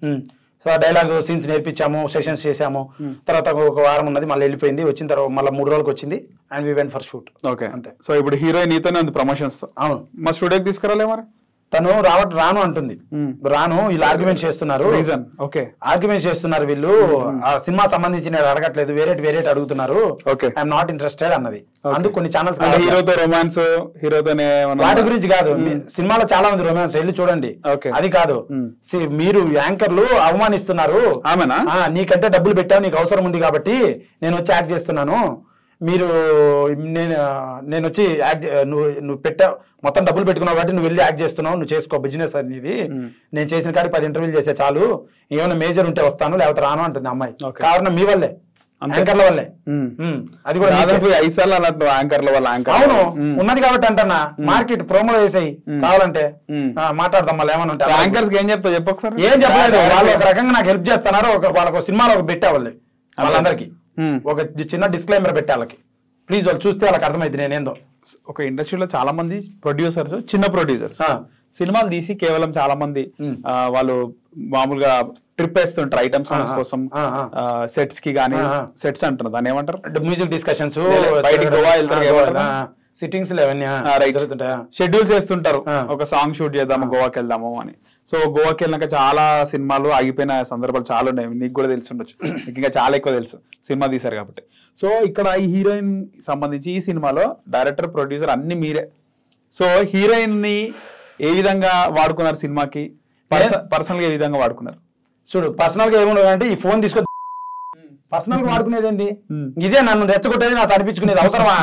సో ఆ డైలాగ్ సీన్స్ నేర్పించాము సెషన్స్ చేసాము తర్వాత ఒక వారం ఉన్నది మళ్ళీ వెళ్ళిపోయింది వచ్చిన తర్వాత మళ్ళీ మూడు రోజులకు వచ్చింది and we went for shoot okay అంతే. సో ఇప్పుడు హీరోయిన్ నీతోనే ఉంది ప్రమోషన్స్ తో అవును మా స్టూడియోకి తీసుకురాలే మరి తను రావట్ రాను అంటుంది Hmm. రాను వీళ్ళు ఆర్గ్యుమెంట్ చేస్తున్నారు రీజన్ ఓకే ఆర్గ్యుమెంట్ చేస్తున్నారు వీళ్ళు ఆ సినిమా సంబంధించి నేను అడగట్లేదు వేరేటి వేరేటి అడుగుతున్నారు Okay. ఐఎమ్ నాట్ ఇంట్రెస్టెడ్ అన్నది అందుకు కొన్ని ఛానల్స్ అంటే హీరోతో రొమాన్స్ హీరోతోనే వాటి గురించి కాదు మీ- సినిమాలో చాలా మంది రొమాన్స్ వెళ్ళి చూడండి Okay. అది కాదు Hmm. See, మీరు యాంకర్లు అవమానిస్తున్నారు ఆమెనా ఆ, నీకంటే డబ్బులు పెట్టావు నీకు అవసరం ఉంది కాబట్టి నేను వచ్చి యాక్ట్ చేస్తున్నాను మీరు నేను నేను వచ్చి యాక్ట్ చే- నువ్వు నువ్వు పెట్టావు మొత్తం డబ్బులు పెట్టుకున్నావు కాబట్టి నువ్వు వెళ్ళి యాక్ట్ చేస్తున్నావు నువ్వు చేసుకో బిజినెస్ అది ఇది నేను చేసిన కాడికి పది ఇంటర్వ్యూలు చేసే చాలు ఏమైనా మేజర్ ఉంటే వస్తాను లేకపోతే రాను అంటుంది అమ్మాయి Okay. కారణం మీ వల్లే అంతే. యాంకర్ల వల్లే Hmm. Hmm. అది కూడా దాదాపు మీకే. ఐదు సార్లు అన్నట్టు యాంకర్ల వల్ల యాంకర్ అవును ఉన్నది కాబట్టి అంటన్నా మార్కెట్ ప్రోమోలో వేసాయి కావాలంటే Hmm. ఆ, మాట్లాడదాం మళ్ళీ ఏమన్నా ఉంటే యాంకర్స్ కి ఏం చెప్తావు చెప్పు ఒకసారి ఏం చెప్పలేదు వాళ్ళు ఒక రకంగా నాకు హెల్ప్ చేస్తున్నారు ఒక వాళ్ళకి ఒక సినిమాలో ఒక పెట్టా వాళ్ళే వాళ్ళందరికీ Hmm. ఒక చిన్న డిస్క్లైమర్ పెట్టే వాళ్ళకి ప్లీజ్ వాళ్ళు చూస్తే వాళ్ళకి అర్థమైంది నేనేందో ఒక ఇండస్ట్రీలో చాలా మంది ప్రొడ్యూసర్స్ చిన్న ప్రొడ్యూసర్స్ ఆ. సినిమాలు తీసి కేవలం చాలా మంది మ్. ఆ, వాళ్ళు మామూలుగా ట్రిప్ వేస్తుంటారు ఐటమ్ సాంగ్స్ ఆ, కోసం ఆ, ఆ. సెట్స్ కి కానీ ఆ, ఆ. సెట్స్ అంటున్నారు దాన్ని ఏమంటారు మ్యూజిక్ డిస్కషన్స్ లే, బయటికి గోవా వెళ్తారు కదా. సిట్టింగ్స్ అవన్నీ ఆ, ఆ, right. జరుగుతుంటాయా షెడ్యూల్స్ వేస్తుంటారు ఆ. ఒక సాంగ్ షూట్ చేద్దాము గోవాకి వెళ్దాము అని సో గోవాకి వెళ్ళినాక చాలా సినిమాలు ఆగిపోయిన సందర్భాలు చాలా ఉన్నాయి నీకు కూడా తెలిసి ఉండొచ్చు నీకు ఇంకా చాలా ఎక్కువ తెలుసు సినిమా తీశారు కాబట్టి సో ఇక్కడ ఈ హీరోయిన్ సంబంధించి ఈ సినిమాలో డైరెక్టర్ ప్రొడ్యూసర్ అన్ని మీరే సో హీరోయిన్ ని ఏ విధంగా వాడుకున్నారు సినిమాకి పర్సనల్ గా ఏ విధంగా వాడుకున్నారు చూడు పర్సనల్ గా ఏముండదు అంటే ఈ ఫోన్ తీసుకో పర్సనల్ గా వాడుకునేది ఏంది Hmm. ఇదే నన్ను రెచ్చగొట్టేది నాకు అనిపించుకునేది అవసరమా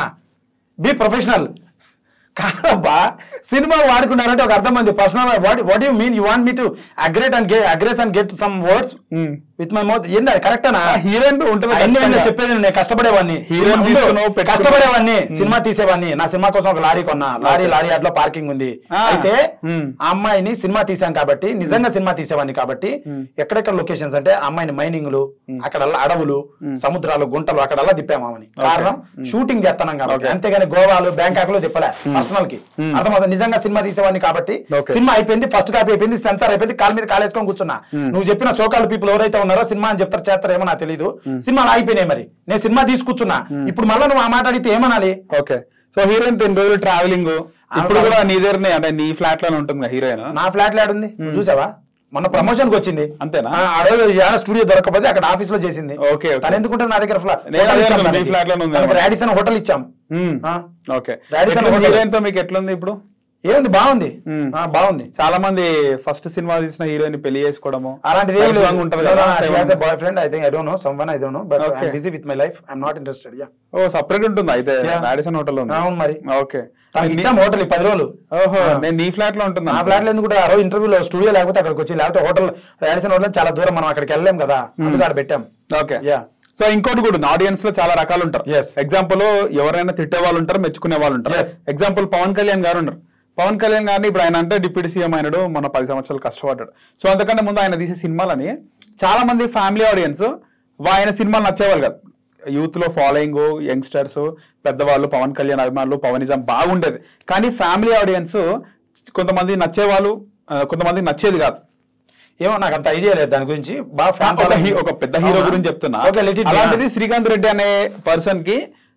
బి ప్రొఫెషనల్ కాదబ్బా సినిమా వాడుకున్నారంటే ఒక అర్థం ఉంది personal what what you mean you want me to agree and get aggress and get some words with my mouth ఏంది అది కరెక్టేనా హీరోయిన్ తో ఉంటుంది అన్ని ఖచ్చితంగా. నేను చెప్పేది నేను కష్టపడేవాడిని హీరోని ఉండు. తీసుకున్నావు, పెట్టుకున్నావు. కష్టపడేవాడిని సినిమా తీసేవాడిని నా సినిమా కోసం ఒక లారీ కొన్నా లారీ లారీ అట్లా పార్కింగ్ ఉంది ఆ. అయితే Hmm. ఆ అమ్మాయిని సినిమా తీసాం కాబట్టి నిజంగా సినిమా తీసేవాడిని కాబట్టి ఎక్కడెక్కడ లొకేషన్స్ అంటే ఆ అమ్మాయిని మైనింగ్లు అక్కడ అడవులు సముద్రాలు గుంటలు అక్కడల్లా తిప్పాము ఆమెని కారణం షూటింగ్ చేస్తున్నాం కాబట్టి Okay. అంతేగాని గోవాలు బ్యాంకాక్ లో తిప్పలే పర్సనల్ కి అర్థమవుతుంది నిజంగా సినిమా తీసేవాడిని కాబట్టి Okay. సినిమా అయిపోయింది ఫస్ట్ కాపీ అయిపోయింది సెన్సార్ అయిపోయింది కాలు మీద కాలేసుకొని కూర్చున్నా నువ్వు చెప్పిన సోకాల్ పీపుల్ ఎవరైతే ఉన్నారో సినిమా అని చెప్తారు చేస్తారో ఏమో నాకు తెలియదు సినిమాలు అయిపోయినాయి మరి నేను సినిమా తీసుకూర్చున్నా ఇప్పుడు మళ్ళీ నువ్వు ఆ మాట అడిగితే ఏమనాలి ఓకే సో హీరోయిన్ ఎన్ని రోజులు ట్రావెలింగ్ ఇప్పుడు కూడా నీ దగ్గరనే అంటే నీ ఫ్లాట్ లోనే ఉంటుంది హీరోయిన్ నా ఫ్లాట్ లో ఉంది నువ్వు చూసావా మొన్న ప్రమోషన్ కి వచ్చింది అంతేనా? ఆ, ఆ రోజు ఏడ స్టూడియో దొరకకపోతే అక్కడ ఆఫీస్ లో చేసింది ఓకే, ఓకే. తను ఎందుకుంటుంది నా దగ్గర ఫ్లాట్ నేను అదే అనుకున్నా, మీ flat లోనే ఉంది. రాడిసన్ హోటల్ ఇచ్చాం ఆ, ఓకే Radisson hotel. హీరోయిన్ తో మీకు ఎట్లుంది ఇప్పుడు ఏముంది బాగుంది మ్మ్. ఆ, బాగుంది చాలా మంది ఫస్ట్ సినిమా తీసిన హీరోయిన్ పెళ్లి చేసుకోవడము అలాంటిది ఏం లేదు Lifelong ఉంటది కదా boy friend I think I don't know someone I don't know but Okay. Busy with my life I'm not interested yeah ఓ సపరేట్ ఉంటుంది అయితే Yeah. రాడిసన్ హోటల్ ఉంది అవును మరి ఓకే తనకి ఇచ్చాం హోటల్ పది రోజులు ఓహో ఆ. నేను నీ ఫ్లాట్ లో ఉంటుంది నా ఫ్లాట్ లో ఎందుకు ఆ రోజు ఇంటర్వ్యూలో స్టూడియో లేకపోతే అక్కడికి వచ్చి లేకపోతే హోటల్ రాడిసన్ హోటల్ చాలా దూరం మనం అక్కడికి వెళ్ళలేం కదా అందుకు అక్కడ పెట్టాం ఓకే Yeah. సో ఇంకోటి కూడా ఉంది ఆడియన్స్ లో చాలా రకాలు ఉంటారు Yes. ఎగ్జాంపుల్ ఎవరైనా తిట్టే వాళ్ళు ఉంటారు మెచ్చుకునే వాళ్ళు ఉంటారు Yes. ఎగ్జాంపుల్ పవన్ కళ్యాణ్ గారు ఉన్నారు పవన్ కళ్యాణ్ గారిని ఇప్పుడు ఆయన అంటే డిప్యూటీ సీఎం అయినాడు మన పది సంవత్సరాలు కష్టపడ్డాడు సో అంతకంటే ముందు ఆయన తీసే సినిమాలని చాలా మంది ఫ్యామిలీ ఆడియన్స్ ఆయన సినిమాలు నచ్చేవాళ్ళు కాదు యూత్ లో ఫాలోయింగ్ యంగ్స్టర్స్ పెద్దవాళ్ళు పవన్ కళ్యాణ్ అభిమానులు పవనిజం బాగుండేది కానీ ఫ్యామిలీ ఆడియన్స్ కొంతమంది నచ్చేవాళ్ళు ఆ, కొంతమంది నచ్చేది కాదు ఏమో నాకు అంత ఐడియా లేదు దాని గురించి బాగా fan ఒక following. హీ- ఒక పెద్ద హీరో అవునా? గురించి చెప్తున్నా Okay, let it be. అలాంటిది శ్రీకాంత్ రెడ్డి అనే పర్సన్ కి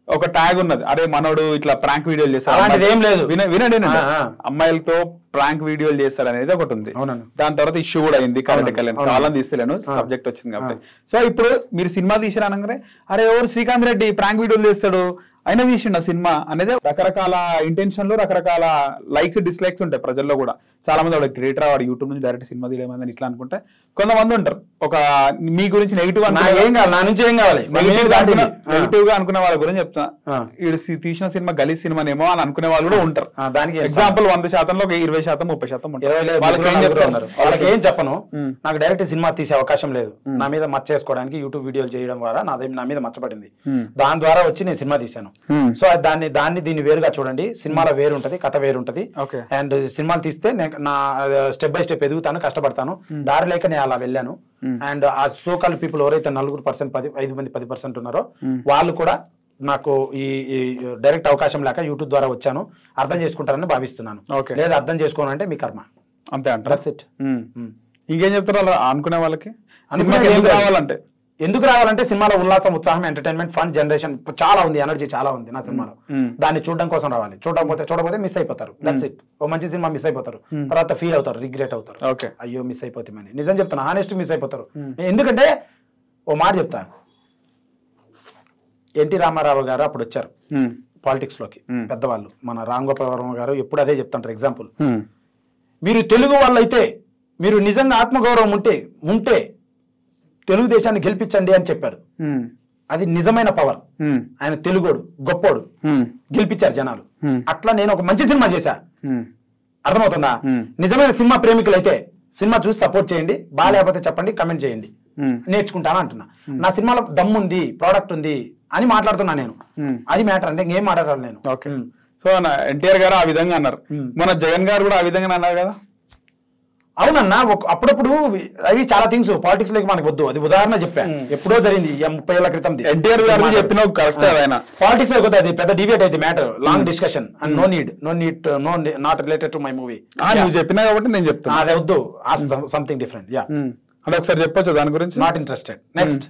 ఒక ట్యాగ్ ఉన్నది అరే మనోడు ఇట్లా ప్రాంక్ వీడియోలు చేస్తారు అలాంటిది ఏం లేదు. విన- వినండి వినండి. ఆ, ఆ. అమ్మాయిలతో ప్రాంక్ వీడియోలు చేస్తారు అనేది ఒకటి ఉంది అవునండి. దాని తర్వాత ఇష్యూ కూడా అయింది కరెంట్ అవునండి. కళ్యాణ్ అవునండి. కాలం తీస్తలేను సబ్జెక్ట్ వచ్చింది కాబట్టి సో ఇప్పుడు మీరు సినిమా తీసిరానగానే అరే ఎవరు శ్రీకాంత్ రెడ్డి ప్రాంక్ వీడియోలు తీస్తాడు అయినా తీసిండు ఆ సినిమా అనేది రకరకాల ఇంటెన్షన్లు రకరకాల లైక్స్ డిస్లైక్స్ ఉంటాయి ప్రజల్లో కూడా చాలా మంది వాడు క్రియేటర్ వాడు యూట్యూబ్ నుంచి డైరెక్ట్ సినిమా తీయలేమని ఇట్లా అనుకుంటే కొంతమంది ఉంటారు ఒక మీ గురించి నెగిటివ్ నా ఏం కావాలి నా నుంచి ఏం కావాలి నెగిటివ్ గా అనుకున్న- ఆ. నెగిటివ్ గా అనుకునే వాళ్ళ గురించి చెప్తా ఆ. వీడు సి- తీసిన సినిమా గలీ సినిమానేమో అని అనుకునే వాళ్ళు కూడా ఉంటారు ఆ, దానికి ఏం ఎగ్జాంపుల్ వంద శాతంలో ఒక ఇరవై శాతం ముప్పై శాతం ఉంటారు. ఇరవై లేదు వాళ్ళకి ఏం ముగ్గురు చెప్తారు ఉన్నారు. వాళ్ళకి ఏం చెప్పను మ్మ్. నాకు డైరెక్ట్ సినిమా తీసే అవకాశం లేదు నా మీద మచ్చ చేసుకోవడానికి యూట్యూబ్ వీడియోలు చేయడం ద్వారా నాది నా మీద మచ్చపడింది మ్మ్. దాని ద్వారా వచ్చి నేను సినిమా తీశాను మ్మ్. సో అది దాన్ని దాన్ని దీన్ని వేరుగా చూడండి సినిమాలో వేరు ఉంటది కథ వేరు ఉంటది Okay. అండ్ సినిమాలు తీస్తే నేను నా స్టెప్ బై స్టెప్ ఎదుగుతాను కష్టపడతాను దారి లేక నేను అలా వెళ్ళాను అండ్ ఆ సోకాల్ పీపుల్ ఎవరైతే నలుగురు పర్సెంట్ పది ఐదు మంది పది పర్సెంట్ ఉన్నారో వాళ్ళు కూడా నాకు ఈ ఈ డైరెక్ట్ అవకాశం లేక యూట్యూబ్ ద్వారా వచ్చాను అర్థం చేసుకుంటారని భావిస్తున్నాను Okay. లేదా అర్థం చేసుకోనంటే మీ కర్మ అంతే అంటారు దట్స్ ఇట్ ఇంకేం చెప్తారు అలా అనుకునే వాళ్ళకి అనుకునేది సినిమాకి ఏం ఎందుకు లేదు. రావాలంటే ఎందుకు రావాలంటే సినిమాలో ఉల్లాసం ఉత్సాహం ఎంటర్టైన్మెంట్ ఫన్ జనరేషన్ చాలా ఉంది ఎనర్జీ చాలా ఉంది నా సినిమాలో మ్మ్. దాన్ని చూడడం కోసం రావాలి చూడకపోతే చూడకపోతే మిస్ అయిపోతారు దట్స్ ఇట్ ఓ మంచి సినిమా మిస్ అయిపోతారు తర్వాత ఫీల్ అవుతారు రిగ్రెట్ అవుతారు ఓకే అయ్యో మిస్ అయిపోతామని నిజం చెప్తాను హానెస్ట్ మిస్ అయిపోతారు ఎందుకంటే ఓ మాట చెప్తా ఎన్టీ రామారావు గారు అప్పుడు వచ్చారు పాలిటిక్స్ లోకి మ్మ్. పెద్దవాళ్ళు మన రామ్ గోపాల్ వర్మ గారు ఎప్పుడు అదే చెప్తుంటారు ఎగ్జాంపుల్ మీరు తెలుగు వాళ్ళైతే మీరు నిజంగా ఆత్మగౌరవం ఉంటే ఉంటే తెలుగుదేశాన్ని గెలిపించండి అని చెప్పాడు అది నిజమైన పవర్ ఆయన తెలుగోడు గొప్పోడు గెలిపించారు జనాలు Hmm. అట్లా నేను ఒక మంచి సినిమా చేశా అర్థమవుతుందా నిజమైన సినిమా ప్రేమికులైతే సినిమా చూసి సపోర్ట్ చేయండి బాగాలేకపోతే చెప్పండి కమెంట్ చేయండి నేర్చుకుంటాను అంటున్నా నా సినిమాలో దమ్ముంది ప్రోడక్ట్ ఉంది అని మాట్లాడుతున్నా నేను Hmm. అది మ్యాటర్ అంటే ఇంకేం మాట్లాడాలి నేను ఓకే సో ఎన్టీఆర్ గారు ఆ విధంగా అన్నారు Hmm. మన జగన్ గారు కూడా ఆ విధంగా అన్నారు కదా అవునన్నా ఒక- అప్పుడప్పుడు అవి చాలా థింగ్స్ పాలిటిక్స్ లోకి మనకు వద్దు అది ఉదాహరణ చెప్పా ఎప్పుడో జరిగింది ఈ ముప్పై ఏళ్ల క్రితం ఎన్టీఆర్ గారు చెప్పిన కరెక్ట్ ఆయన పాలిటిక్స్ లో కొద్ది అది పెద్ద డిబేట్ అయితే matter long discussion and no need no need no not related to my movie ఆ, నువ్వు చెప్పినా కాబట్టి నేను చెప్తున్నా అదే వద్దు సంథింగ్ డిఫరెంట్ యా ఉమ్. అంటే ఒకసారి చెప్పొచ్చు దాని గురించి not interested next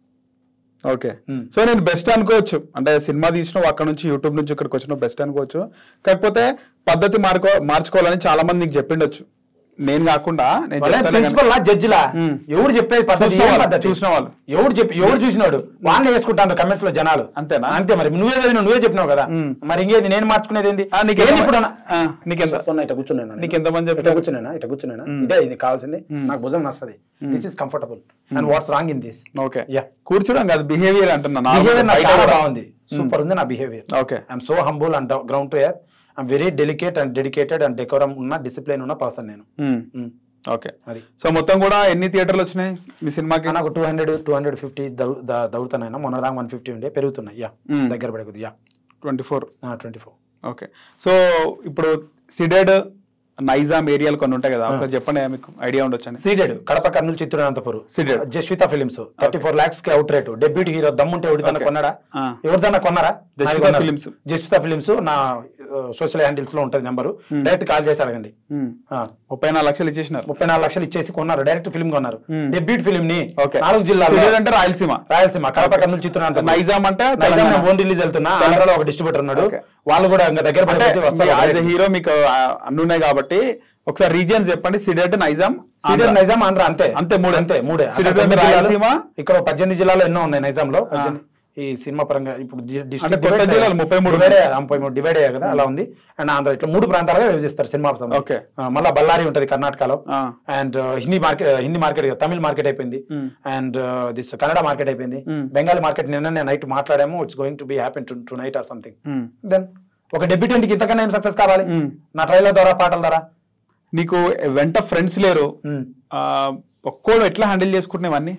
okay Hmm. So నేను బెస్ట్ అనుకోవచ్చు అంటే సినిమా తీసినావు అక్కడ నుంచి యూట్యూబ్ నుంచి ఇక్కడికి వచ్చినావు బెస్ట్ అనుకోవచ్చు కాకపోతే పద్ధతి మార్కో మార్చుకోవాలని చాలా మంది నీకు చెప్పిండొచ్చు నేను కాకుండా నేను చెప్తాలే కానీ- ప్రిన్సిపల్ లా జడ్జి లా Hmm. ఎవరు చెప్పేది పద్ధతి చూసిన ఏం వాళ్ళు, పద్ధతి? చూసిన వాళ్ళు. ఎవరు చెప్పి ఎవరు చూసినాడు వాళ్ళని వేసుకుంటాను కమెంట్స్ లో జనాలు అంతేనా? అంతే మరి నువ్వే చదివినావు, నువ్వే చెప్పినావు కదా Hmm. మరి ఇంకేది నేను మార్చుకునేది ఏంది ఆ, నీకు ఏంది ఎంత- ఇప్పుడు ఆ, నీకెంత చెప్తున్నా, ఇట్లా కూర్చున్నాను నేను. నీకు ఎంతమంది ఇట్లా చెప్పారు కూర్చున్నానా ఇట్లా కూర్చున్నానా ఇదే ఇది కావాల్సింది నాకు భుజం నస్తుంది this is comfortable and what's wrong in this okay Yeah. కూర్చోడం కాదు బిహేవియర్ అంటున్నా normal బిహేవియర్ నాకు బయట చాలా కూడా. బాగుంది సూపర్ ఉంది నా behaviour okay I'm so humble and ground to air I'm very delicate and dedicated and decorum ఉన్న డిసిప్లిన్ ఉన్న పర్సన్ నేను ఉమ్. Mm. ఓకే అది సో మొత్తం కూడా ఎన్ని థియేటర్లు వచ్చినాయి మీ సినిమాకి నాకు two hundred two hundred fifty దౌడుతున్నాయి మొన్న దాకా వన్ ఫిఫ్టీ ఉండే పెరుగుతున్నాయి యా Mm. దగ్గర పడే కొద్ది yeah twenty four twenty four okay so ఇప్పుడు సిడెడ్ నైజాం ఏరియాలు కొన్ని ఉంటాయి కదా ఒకసారి చెప్పండి మీకు ఐడియా ఉండొచ్చు Ceded Kadapa Kurnool Chittoor Anantapur Seeded. Jaswitha films thirty four lakhs కి అవుట్ రేట్ డెబ్యూటీ హీరో దమ్ముంటే ఎవరిదన్నా Okay. కొన్నాడా ఆ. ఎవరిదన్నా కొన్నారా జస్విత నాది కొన్నారు. Films. జస్విత ఫిలిమ్స్ నా సోషల్ హ్యాండిల్స్ లో ఉంటది నెంబర్ డైరెక్ట్ కాల్ చేసి అడగండి ఆ. ముప్పై నాలుగు లక్షలు ఇచ్చేసినారు ముప్పై నాలుగు లక్షలు ఇచ్చేసి కొన్నారు డైరెక్ట్ ఫిల్మ్ కొన్నారు Hmm. డెబ్యూట్ ఫిల్మ్ ని ఓకే నాలుగు జిల్లాలో సిడెడ్ అంటే రాయలసీమ రాయలసీమ కడప కర్నూలు చిత్తూరు అనంతపురం. నైజాం అంటే నైజాం తెలంగాణ. నేను ఓన్ రిలీజ్ వెళ్తున్నా ఆంధ్రాలో ఒక డిస్ట్రిబ్యూటర్ ఉన్నాడు Okay. వాళ్ళు కూడా ఇంకా దగ్గర అంటే పడిపోతే వస్తారు యాజ్ ఎ హీరో మీకు ఆ, అన్ని ఉన్నాయి కాబట్టి ఒకసారి రీజియన్స్ చెప్పండి సిడెడ్ నైజాం సీడెడ్ ఆంధ్ర. నైజాం ఆంధ్ర అంతే అంతే మూడే. అంతే మూడే సీడెడ్ అక్కడ అంటే తొమ్మిది జిల్లాలు, రాయలసీమ? ఇక్కడ ఒక పద్దెనిమిది జిల్లాలో ఎన్నో ఉన్నాయి నైజాంలో పద్దెనిమిది. ఈ సినిమా పరంగా ఇప్పుడు డి- అంటే డిస్ట్రిక్ట్ కొత్త డివైడ్ జిల్లాలు అయ్యాయి. ముప్పై మూడు డివైడ్ అయ్యాయి, ముప్పై మూడు డివైడ్ అయ్యాయి కదా అలా ఉంది అండ్ ఆంధ్ర ఇట్లా మూడు ప్రాంతాలుగా విభజిస్తారు సినిమా పరంగా. Okay. ఆ, మళ్ళా బళ్ళారి ఉంటది కర్ణాటకలో ఆ. And Hindi market Hindi market Tamil market అయిపోయింది Hmm. And this Kannada market అయిపోయింది Hmm. బెంగాలీ మార్కెట్ నిన్న నేను నైట్ మాట్లాడాము it's going to be happy to tonight or something um. Then ఒక డెబ్యూటెంట్ కి ఇంతకన్నా ఏం సక్సెస్ కావాలి Hmm. నా ట్రైలర్ ద్వారా పాటల ద్వారా నీకు వెంట ఫ్రెండ్స్ లేరు Hmm. ఆ, ఒక్కోడు ఎట్లా హ్యాండిల్ చేసుకుంటున్నావు ఇవన్నీ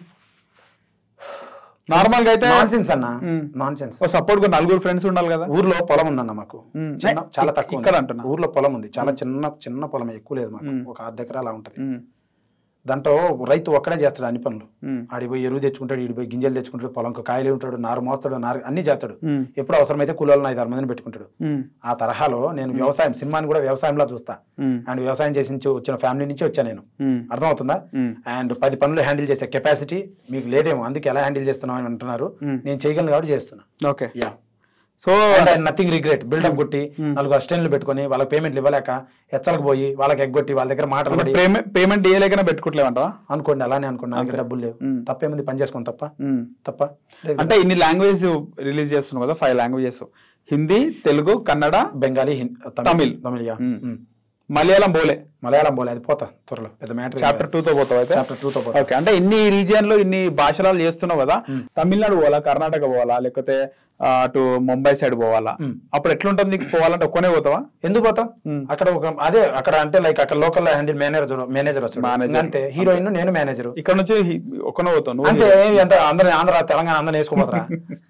నార్మల్ గా అయితే నాన్సెన్స్ అన్న Hmm. నాన్సెన్స్ సపోర్ట్ గా నలుగురు ఫ్రెండ్స్ ఉండాలి కదా ఊర్లో పొలం ఉందన్న మాకు Hmm. చిన్న నే- చాలా ఇక్- తక్కువ ఇక్కడ ఉంది. అంటున్నా. ఊర్లో పొలం ఉంది చాలా చిన్న చిన్న పొలం ఎక్కువ లేదు మాకు Hmm. ఒక అర్ధ ఎకరా అలా ఉంటది ఉమ్. దాంట్లో రైతు ఒక్కడే చేస్తాడు అన్ని పనులు ఉమ్. ఆడిపోయి ఎరువు తెచ్చుకుంటాడు ఈడిపోయి గింజలు తెచ్చుకుంటాడు పొలంకు కాయలు ఉంటాడు నారు మోస్తాడు నారు అన్ని చేస్తాడు ఉమ్. ఎప్పుడు అవసరమైతే కూలీలను ఐదు ఆరు మందిని పెట్టుకుంటాడు ఉమ్. ఆ తరహాలో నేను వ్యవసాయం సినిమాని కూడా వ్యవసాయంలో చూస్తా ఉమ్. అండ్ వ్యవసాయం చేసి నుంచి వచ్చిన ఫ్యామిలీ నుంచి వచ్చా నేను ఉమ్. అర్థమవుతుందా ఉమ్. అండ్ పది పనులు హ్యాండిల్ చేసే కెపాసిటీ మీకు లేదేమో అందుకే ఎలా హ్యాండిల్ చేస్తున్నావు అని అంటున్నారు Hmm. నేను చేయగలను కాబట్టి చేస్తున్నా okay yeah so nothing regret buildup కొట్టి Hmm. నాలుగు అస్టెంట్లు పెట్టుకొని వాళ్ళకి పేమెంట్లు ఇవ్వలేక హెచ్చలకు పోయి వాళ్ళకి ఎగ్గొట్టి వాళ్ళ దగ్గర మాటలు పడి పేమెంట్ ఇయ్యలేకనే పెట్టుకోవట్లేవంటావా అనుకోండి అలానే అనుకోండి నా దగ్గర అంతే. డబ్బులు లేవు Hmm. తప్పేముంది పని చేసుకోండి తప్ప తప్ప లేదు అంటే ఇన్ని లాంగ్వేజ్ రిలీజ్ చేస్తున్నావు కదా ఫైవ్ లాంగ్వేజెస్ హిందీ తెలుగు కన్నడ బెంగాలీ హిం- Tamil. Tamil yeah. Hmm. Hmm. Malayalam బోలే మలయాళం పోలే అది పోతా త్వరలో పెద్ద మ్యాటర్ చాప్టర్ టూ తో పోతావు అయితే చాప్టర్ టూ తో పోతా ఓకే అంటే ఇన్ని రీజియన్ లో ఇన్ని భాషలు చేస్తున్నావు కదా తమిళనాడు పోవాలా కర్ణాటక పోవాలా లేకపోతే ఆ, అటు ముంబై సైడ్ పోవాలా Hmm. అప్పుడు ఎట్లుంటుంది నీకు పోవాలంటే ఒక్కనే పోతావా ఎందుకు పోతాం Hmm. అక్కడ ఒక అదే అక్కడ అంటే లైక్ అక్కడ లోకల్ హ్యాండిల్ మేనేజర్ మేనేజర్ వస్తాడు Manager. ఇంకా అంతే హీరోయిన్ నేను మేనేజర్ ఇక్కడ నుంచి హి- ఒక్కనే పోతావు నువ్వు అంతే ఎంత అందరు ఆంధ్ర తెలంగాణ అందరూ వేసుకోపోతారా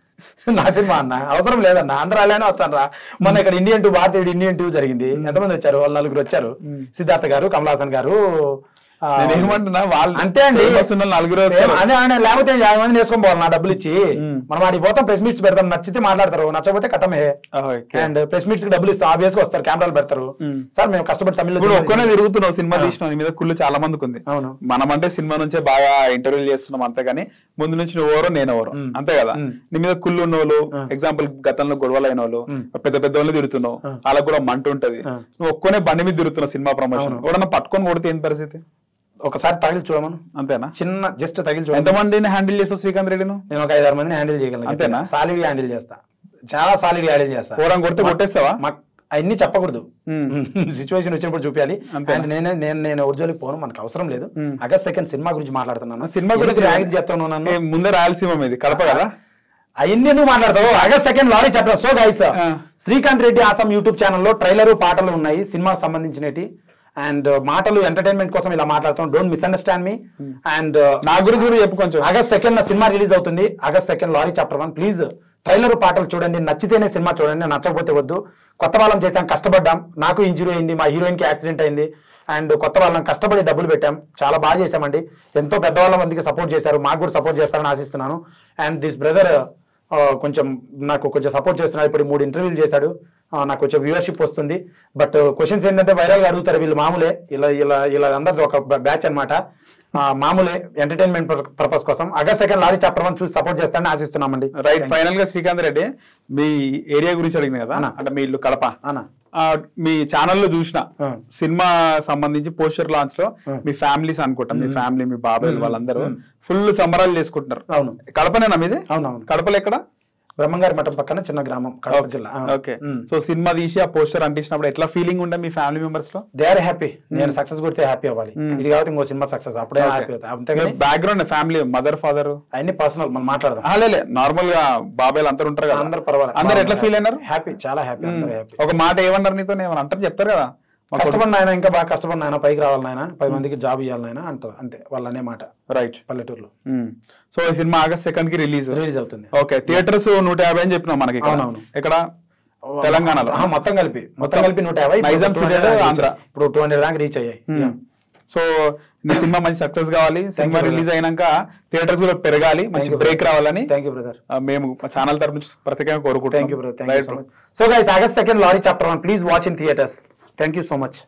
నా సినిమా అన్న అవసరం లేదన్న ఆంధ్రాలోనే వచ్చాను రా మొన్న ఇక్కడ ఇండియన్ టూ భారతీయుడు ఇండియన్ టూ జరిగింది ఎంతమంది వచ్చారు వాళ్ళు నలుగురు వచ్చారు సిద్ధార్థ గారు కమలాసన్ గారు ఆ, నేను ఏమంటున్నా వాళ్ళు అంతే అండి famous ఉన్న నలుగురు వస్తారు. అదే అదే లేకపోతే యాభై మంది వేసుకొని పోవాలి నా డబ్బులు ఇచ్చి మ్మ్. మనం వాడికి పోతాం ప్రెస్ మీట్స్ పెడతాం నచ్చితే మాట్లాడతారు నచ్చకపోతే కథమే ఓకే. అండ్ ప్రెస్ మీట్స్ కి డబ్బులు ఇస్తాం ఆబ్వియస్ గా వస్తారు కెమెరాలు పెడతారు మ్మ్. సార్ మేము కష్టపడి తమిళ ఇప్పుడు ఒక్కనే తిరుగుతున్నావు సినిమా తీసినావు నీ మీద కుళ్ళు చాలా మందికి ఉంది అవును మనం అంటే సినిమా నుంచే బాగా ఇంటర్వ్యూలు చేస్తున్నాం అంతే కానీ ముందు నుంచి నువ్వు ఎవరో నేను ఎవరో మ్. అంతే కదా మ్. నీ మీద కుళ్ళు ఉన్న వాళ్ళు మ్. ఎగ్జాంపుల్ గతంలో గొడవలు అయిన వాళ్ళు మ్. పెద్ద పెద్ద వాళ్ళు తిరుగుతున్నావు మ్. వాళ్ళకి కూడా మంట ఉంటది మ్. నువ్వు ఒక్కనే బండి మీద తిరుగుతున్నావు సినిమా ప్రమోషన్ అవును. ఎవడన్నా పట్టుకొని కొడితే ఏం పరిస్థితి ఒకసారి తగిలి చూడమను అంతేనా చిన్న జస్ట్ తగిలి చూడ ఎంతమందిని హ్యాండిల్ చేస్తావు శ్రీకాంత్ రెడ్డి నువ్వు నేను ఒక ఐదారు మందిని హ్యాండిల్ చేయగలను అంతేనా? సాలిడ్ హ్యాండిల్ చేస్తా చాలా సాలిడ్ హ్యాండిల్ చేస్తా ఓరం కొడితే కొట్టేస్తావా మాకు అవన్నీ చెప్పకూడదు మ్. సిచ్యువేషన్ వచ్చినప్పుడు చూపించాలి అంతేనా? అండ్ నేను నేను నేను ఒరిజినల్కి పోను మనకు అవసరం లేదు మ్. ఆగస్ట్ సెకండ్ సినిమా గురించి మాట్లాడుతున్నాను ఆ సినిమా గురించి ర్యాంక్ చెప్తాను నన్ను ఏ, ముందే రాయలసీమ మీది కడప కదా అవన్నీ ఎందుకు మాట్లాడతావు August second lorry chapter so guys ఆ. శ్రీకాంత్ రెడ్డి ఆసం యూట్యూబ్ ఛానల్లో ట్రైలర్ పాటలు ఉన్నాయి సినిమాకి సంబంధించినవి అండ్ మాటలు ఎంటర్టైన్మెంట్ కోసం ఇలా మాట్లాడుతాం డోంట్ మిస్అండర్స్టాండ్ మీ అండ్ నా గురించి కూడా చెప్పు కొంచెం ఆగస్ట్ సెకండ్ నా సినిమా రిలీజ్ అవుతుంది August second lorry chapter one please trailer పాటలు చూడండి నచ్చితేనే సినిమా చూడండి నచ్చకపోతే వద్దు కొత్త వాళ్ళం చేసాం కష్టపడ్డాం నాకు ఇంజురీ అయింది మా హీరోయిన్ కి యాక్సిడెంట్ అయింది అండ్ కొత్త వాళ్ళం కష్టపడి డబ్బులు పెట్టాం చాలా బాగా చేశామండి ఎంతో పెద్దవాళ్ళ మందికి సపోర్ట్ చేశారు మాకు కూడా సపోర్ట్ చేస్తారని ఆశిస్తున్నాను అండ్ దిస్ బ్రదర్ కొంచెం నాకు కొంచెం సపోర్ట్ చేస్తున్నాడు ఇప్పుడు మూడు ఇంటర్వ్యూలు చేశాడు ఆ, నాకు కొంచెం వ్యూవర్షిప్ వస్తుంది బట్ క్వశ్చన్స్ ఏంటంటే వైరల్ గా అడుగుతారు వీళ్ళు మామూలే ఇలా ఇలా ఇలా అందరిది ఒక బ్యాచ్ అనమాట మామూలే ఎంటర్టైన్మెంట్ పర్పస్ కోసం August second lorry chapter one చూసి సపోర్ట్ చేస్తానని ఆశిస్తున్నామండి రైట్ ఫైనల్ గా శ్రీకాంత్ రెడ్డి మీ ఏరియా గురించి అడిగింది కదా అన్న. అంటే మీ ఇల్లు కడప అన్న ఆ, మీ ఛానల్లో చూసిన ఆ. సినిమా సంబంధించి పోస్టర్ లాంచ్ లో ఆ. మీ ఫ్యామిలీస్ అనుకుంటా మీ ఫ్యామిలీ మీ బాబాయ్ వాళ్ళందరూ ఫుల్ సంబరాలు చేసుకుంటున్నారు అవును కడపనేనా మీది అవునవును కడపలో ఎక్కడ బ్రహ్మంగారి మఠం పక్కన చిన్న గ్రామం కడప జిల్లా ఓకే సో సినిమా తీసి ఆ పోస్టర్ అంటించినప్పుడు ఎట్లా ఫీలింగ్ ఉండే మీ ఫ్యామిలీ మెంబర్స్ లో దే ఆర్ హ్యాపీ నేను సక్సెస్ కొడితే హ్యాపీ అవ్వాలి Hmm. ఇది కాబట్టి ఇంకో సినిమా సక్సెస్ అప్పుడే హ్యాపీ అవుతాయి అంతేగాని బ్యాక్గ్రౌండ్ ఫ్యామిలీ మదర్ ఫాదర్ అవన్నీ పర్సనల్ మనం మాట్లాడదాం లేలే నార్మల్ గా బాబాయ్లు అందరు ఉంటారు కదా అందరు పర్వాలేదు అందరు ఎట్లా ఫీల్ అయినారు హ్యాపీ చాలా హ్యాపీ అందరూ హ్యాపీ ఒక మాట ఏమన్నారు నీతో ఏమన్నా అంటారు చెప్తారు కదా మా కష్టపడిన ఆయన ఇంకా బాగా కష్టపడిన ఆయన పైకి రావాలి నాయన పది మందికి జాబ్ ఇవ్వాలి నాయన అంటారు అంతే వాళ్ళు అనే మాట రైట్ పల్లెటూరులో సో ఈ సినిమా ఆగస్ట్ సెకండ్ కి రిలీజ్ రిలీజ్ అవుతుంది ఓకే థియేటర్స్ నూట యాభై అని చెప్పినాం మనకి ఇక్కడ. అవునవును. ఎక్కడ తెలంగాణలో ఆ, మొత్తం కలిపి మొత్తం కలిపి నూట యాభై ఇప్పుడు నైజాం 200 సిటీ దాకా ఆంధ్ర. reach- ఇప్పుడు టూ హండ్రెడ్ దాకా రీచ్ అయ్యాయి Hmm. సో నీ సినిమా మంచి సక్సెస్ కావాలి సినిమా brother. రిలీజ్ అయినాక థియేటర్స్ కూడా పెరగాలి మంచి బ్రేక్ రావాలని థ్యాంక్ యూ బ్రదర్ ఆ, మేము ఛానల్ తరపు నుంచి ప్రత్యేకంగా thank you brother thank you so కోరుకుంటున్నాం much so guys August second lorry chapter one please watch in theatres thank you so much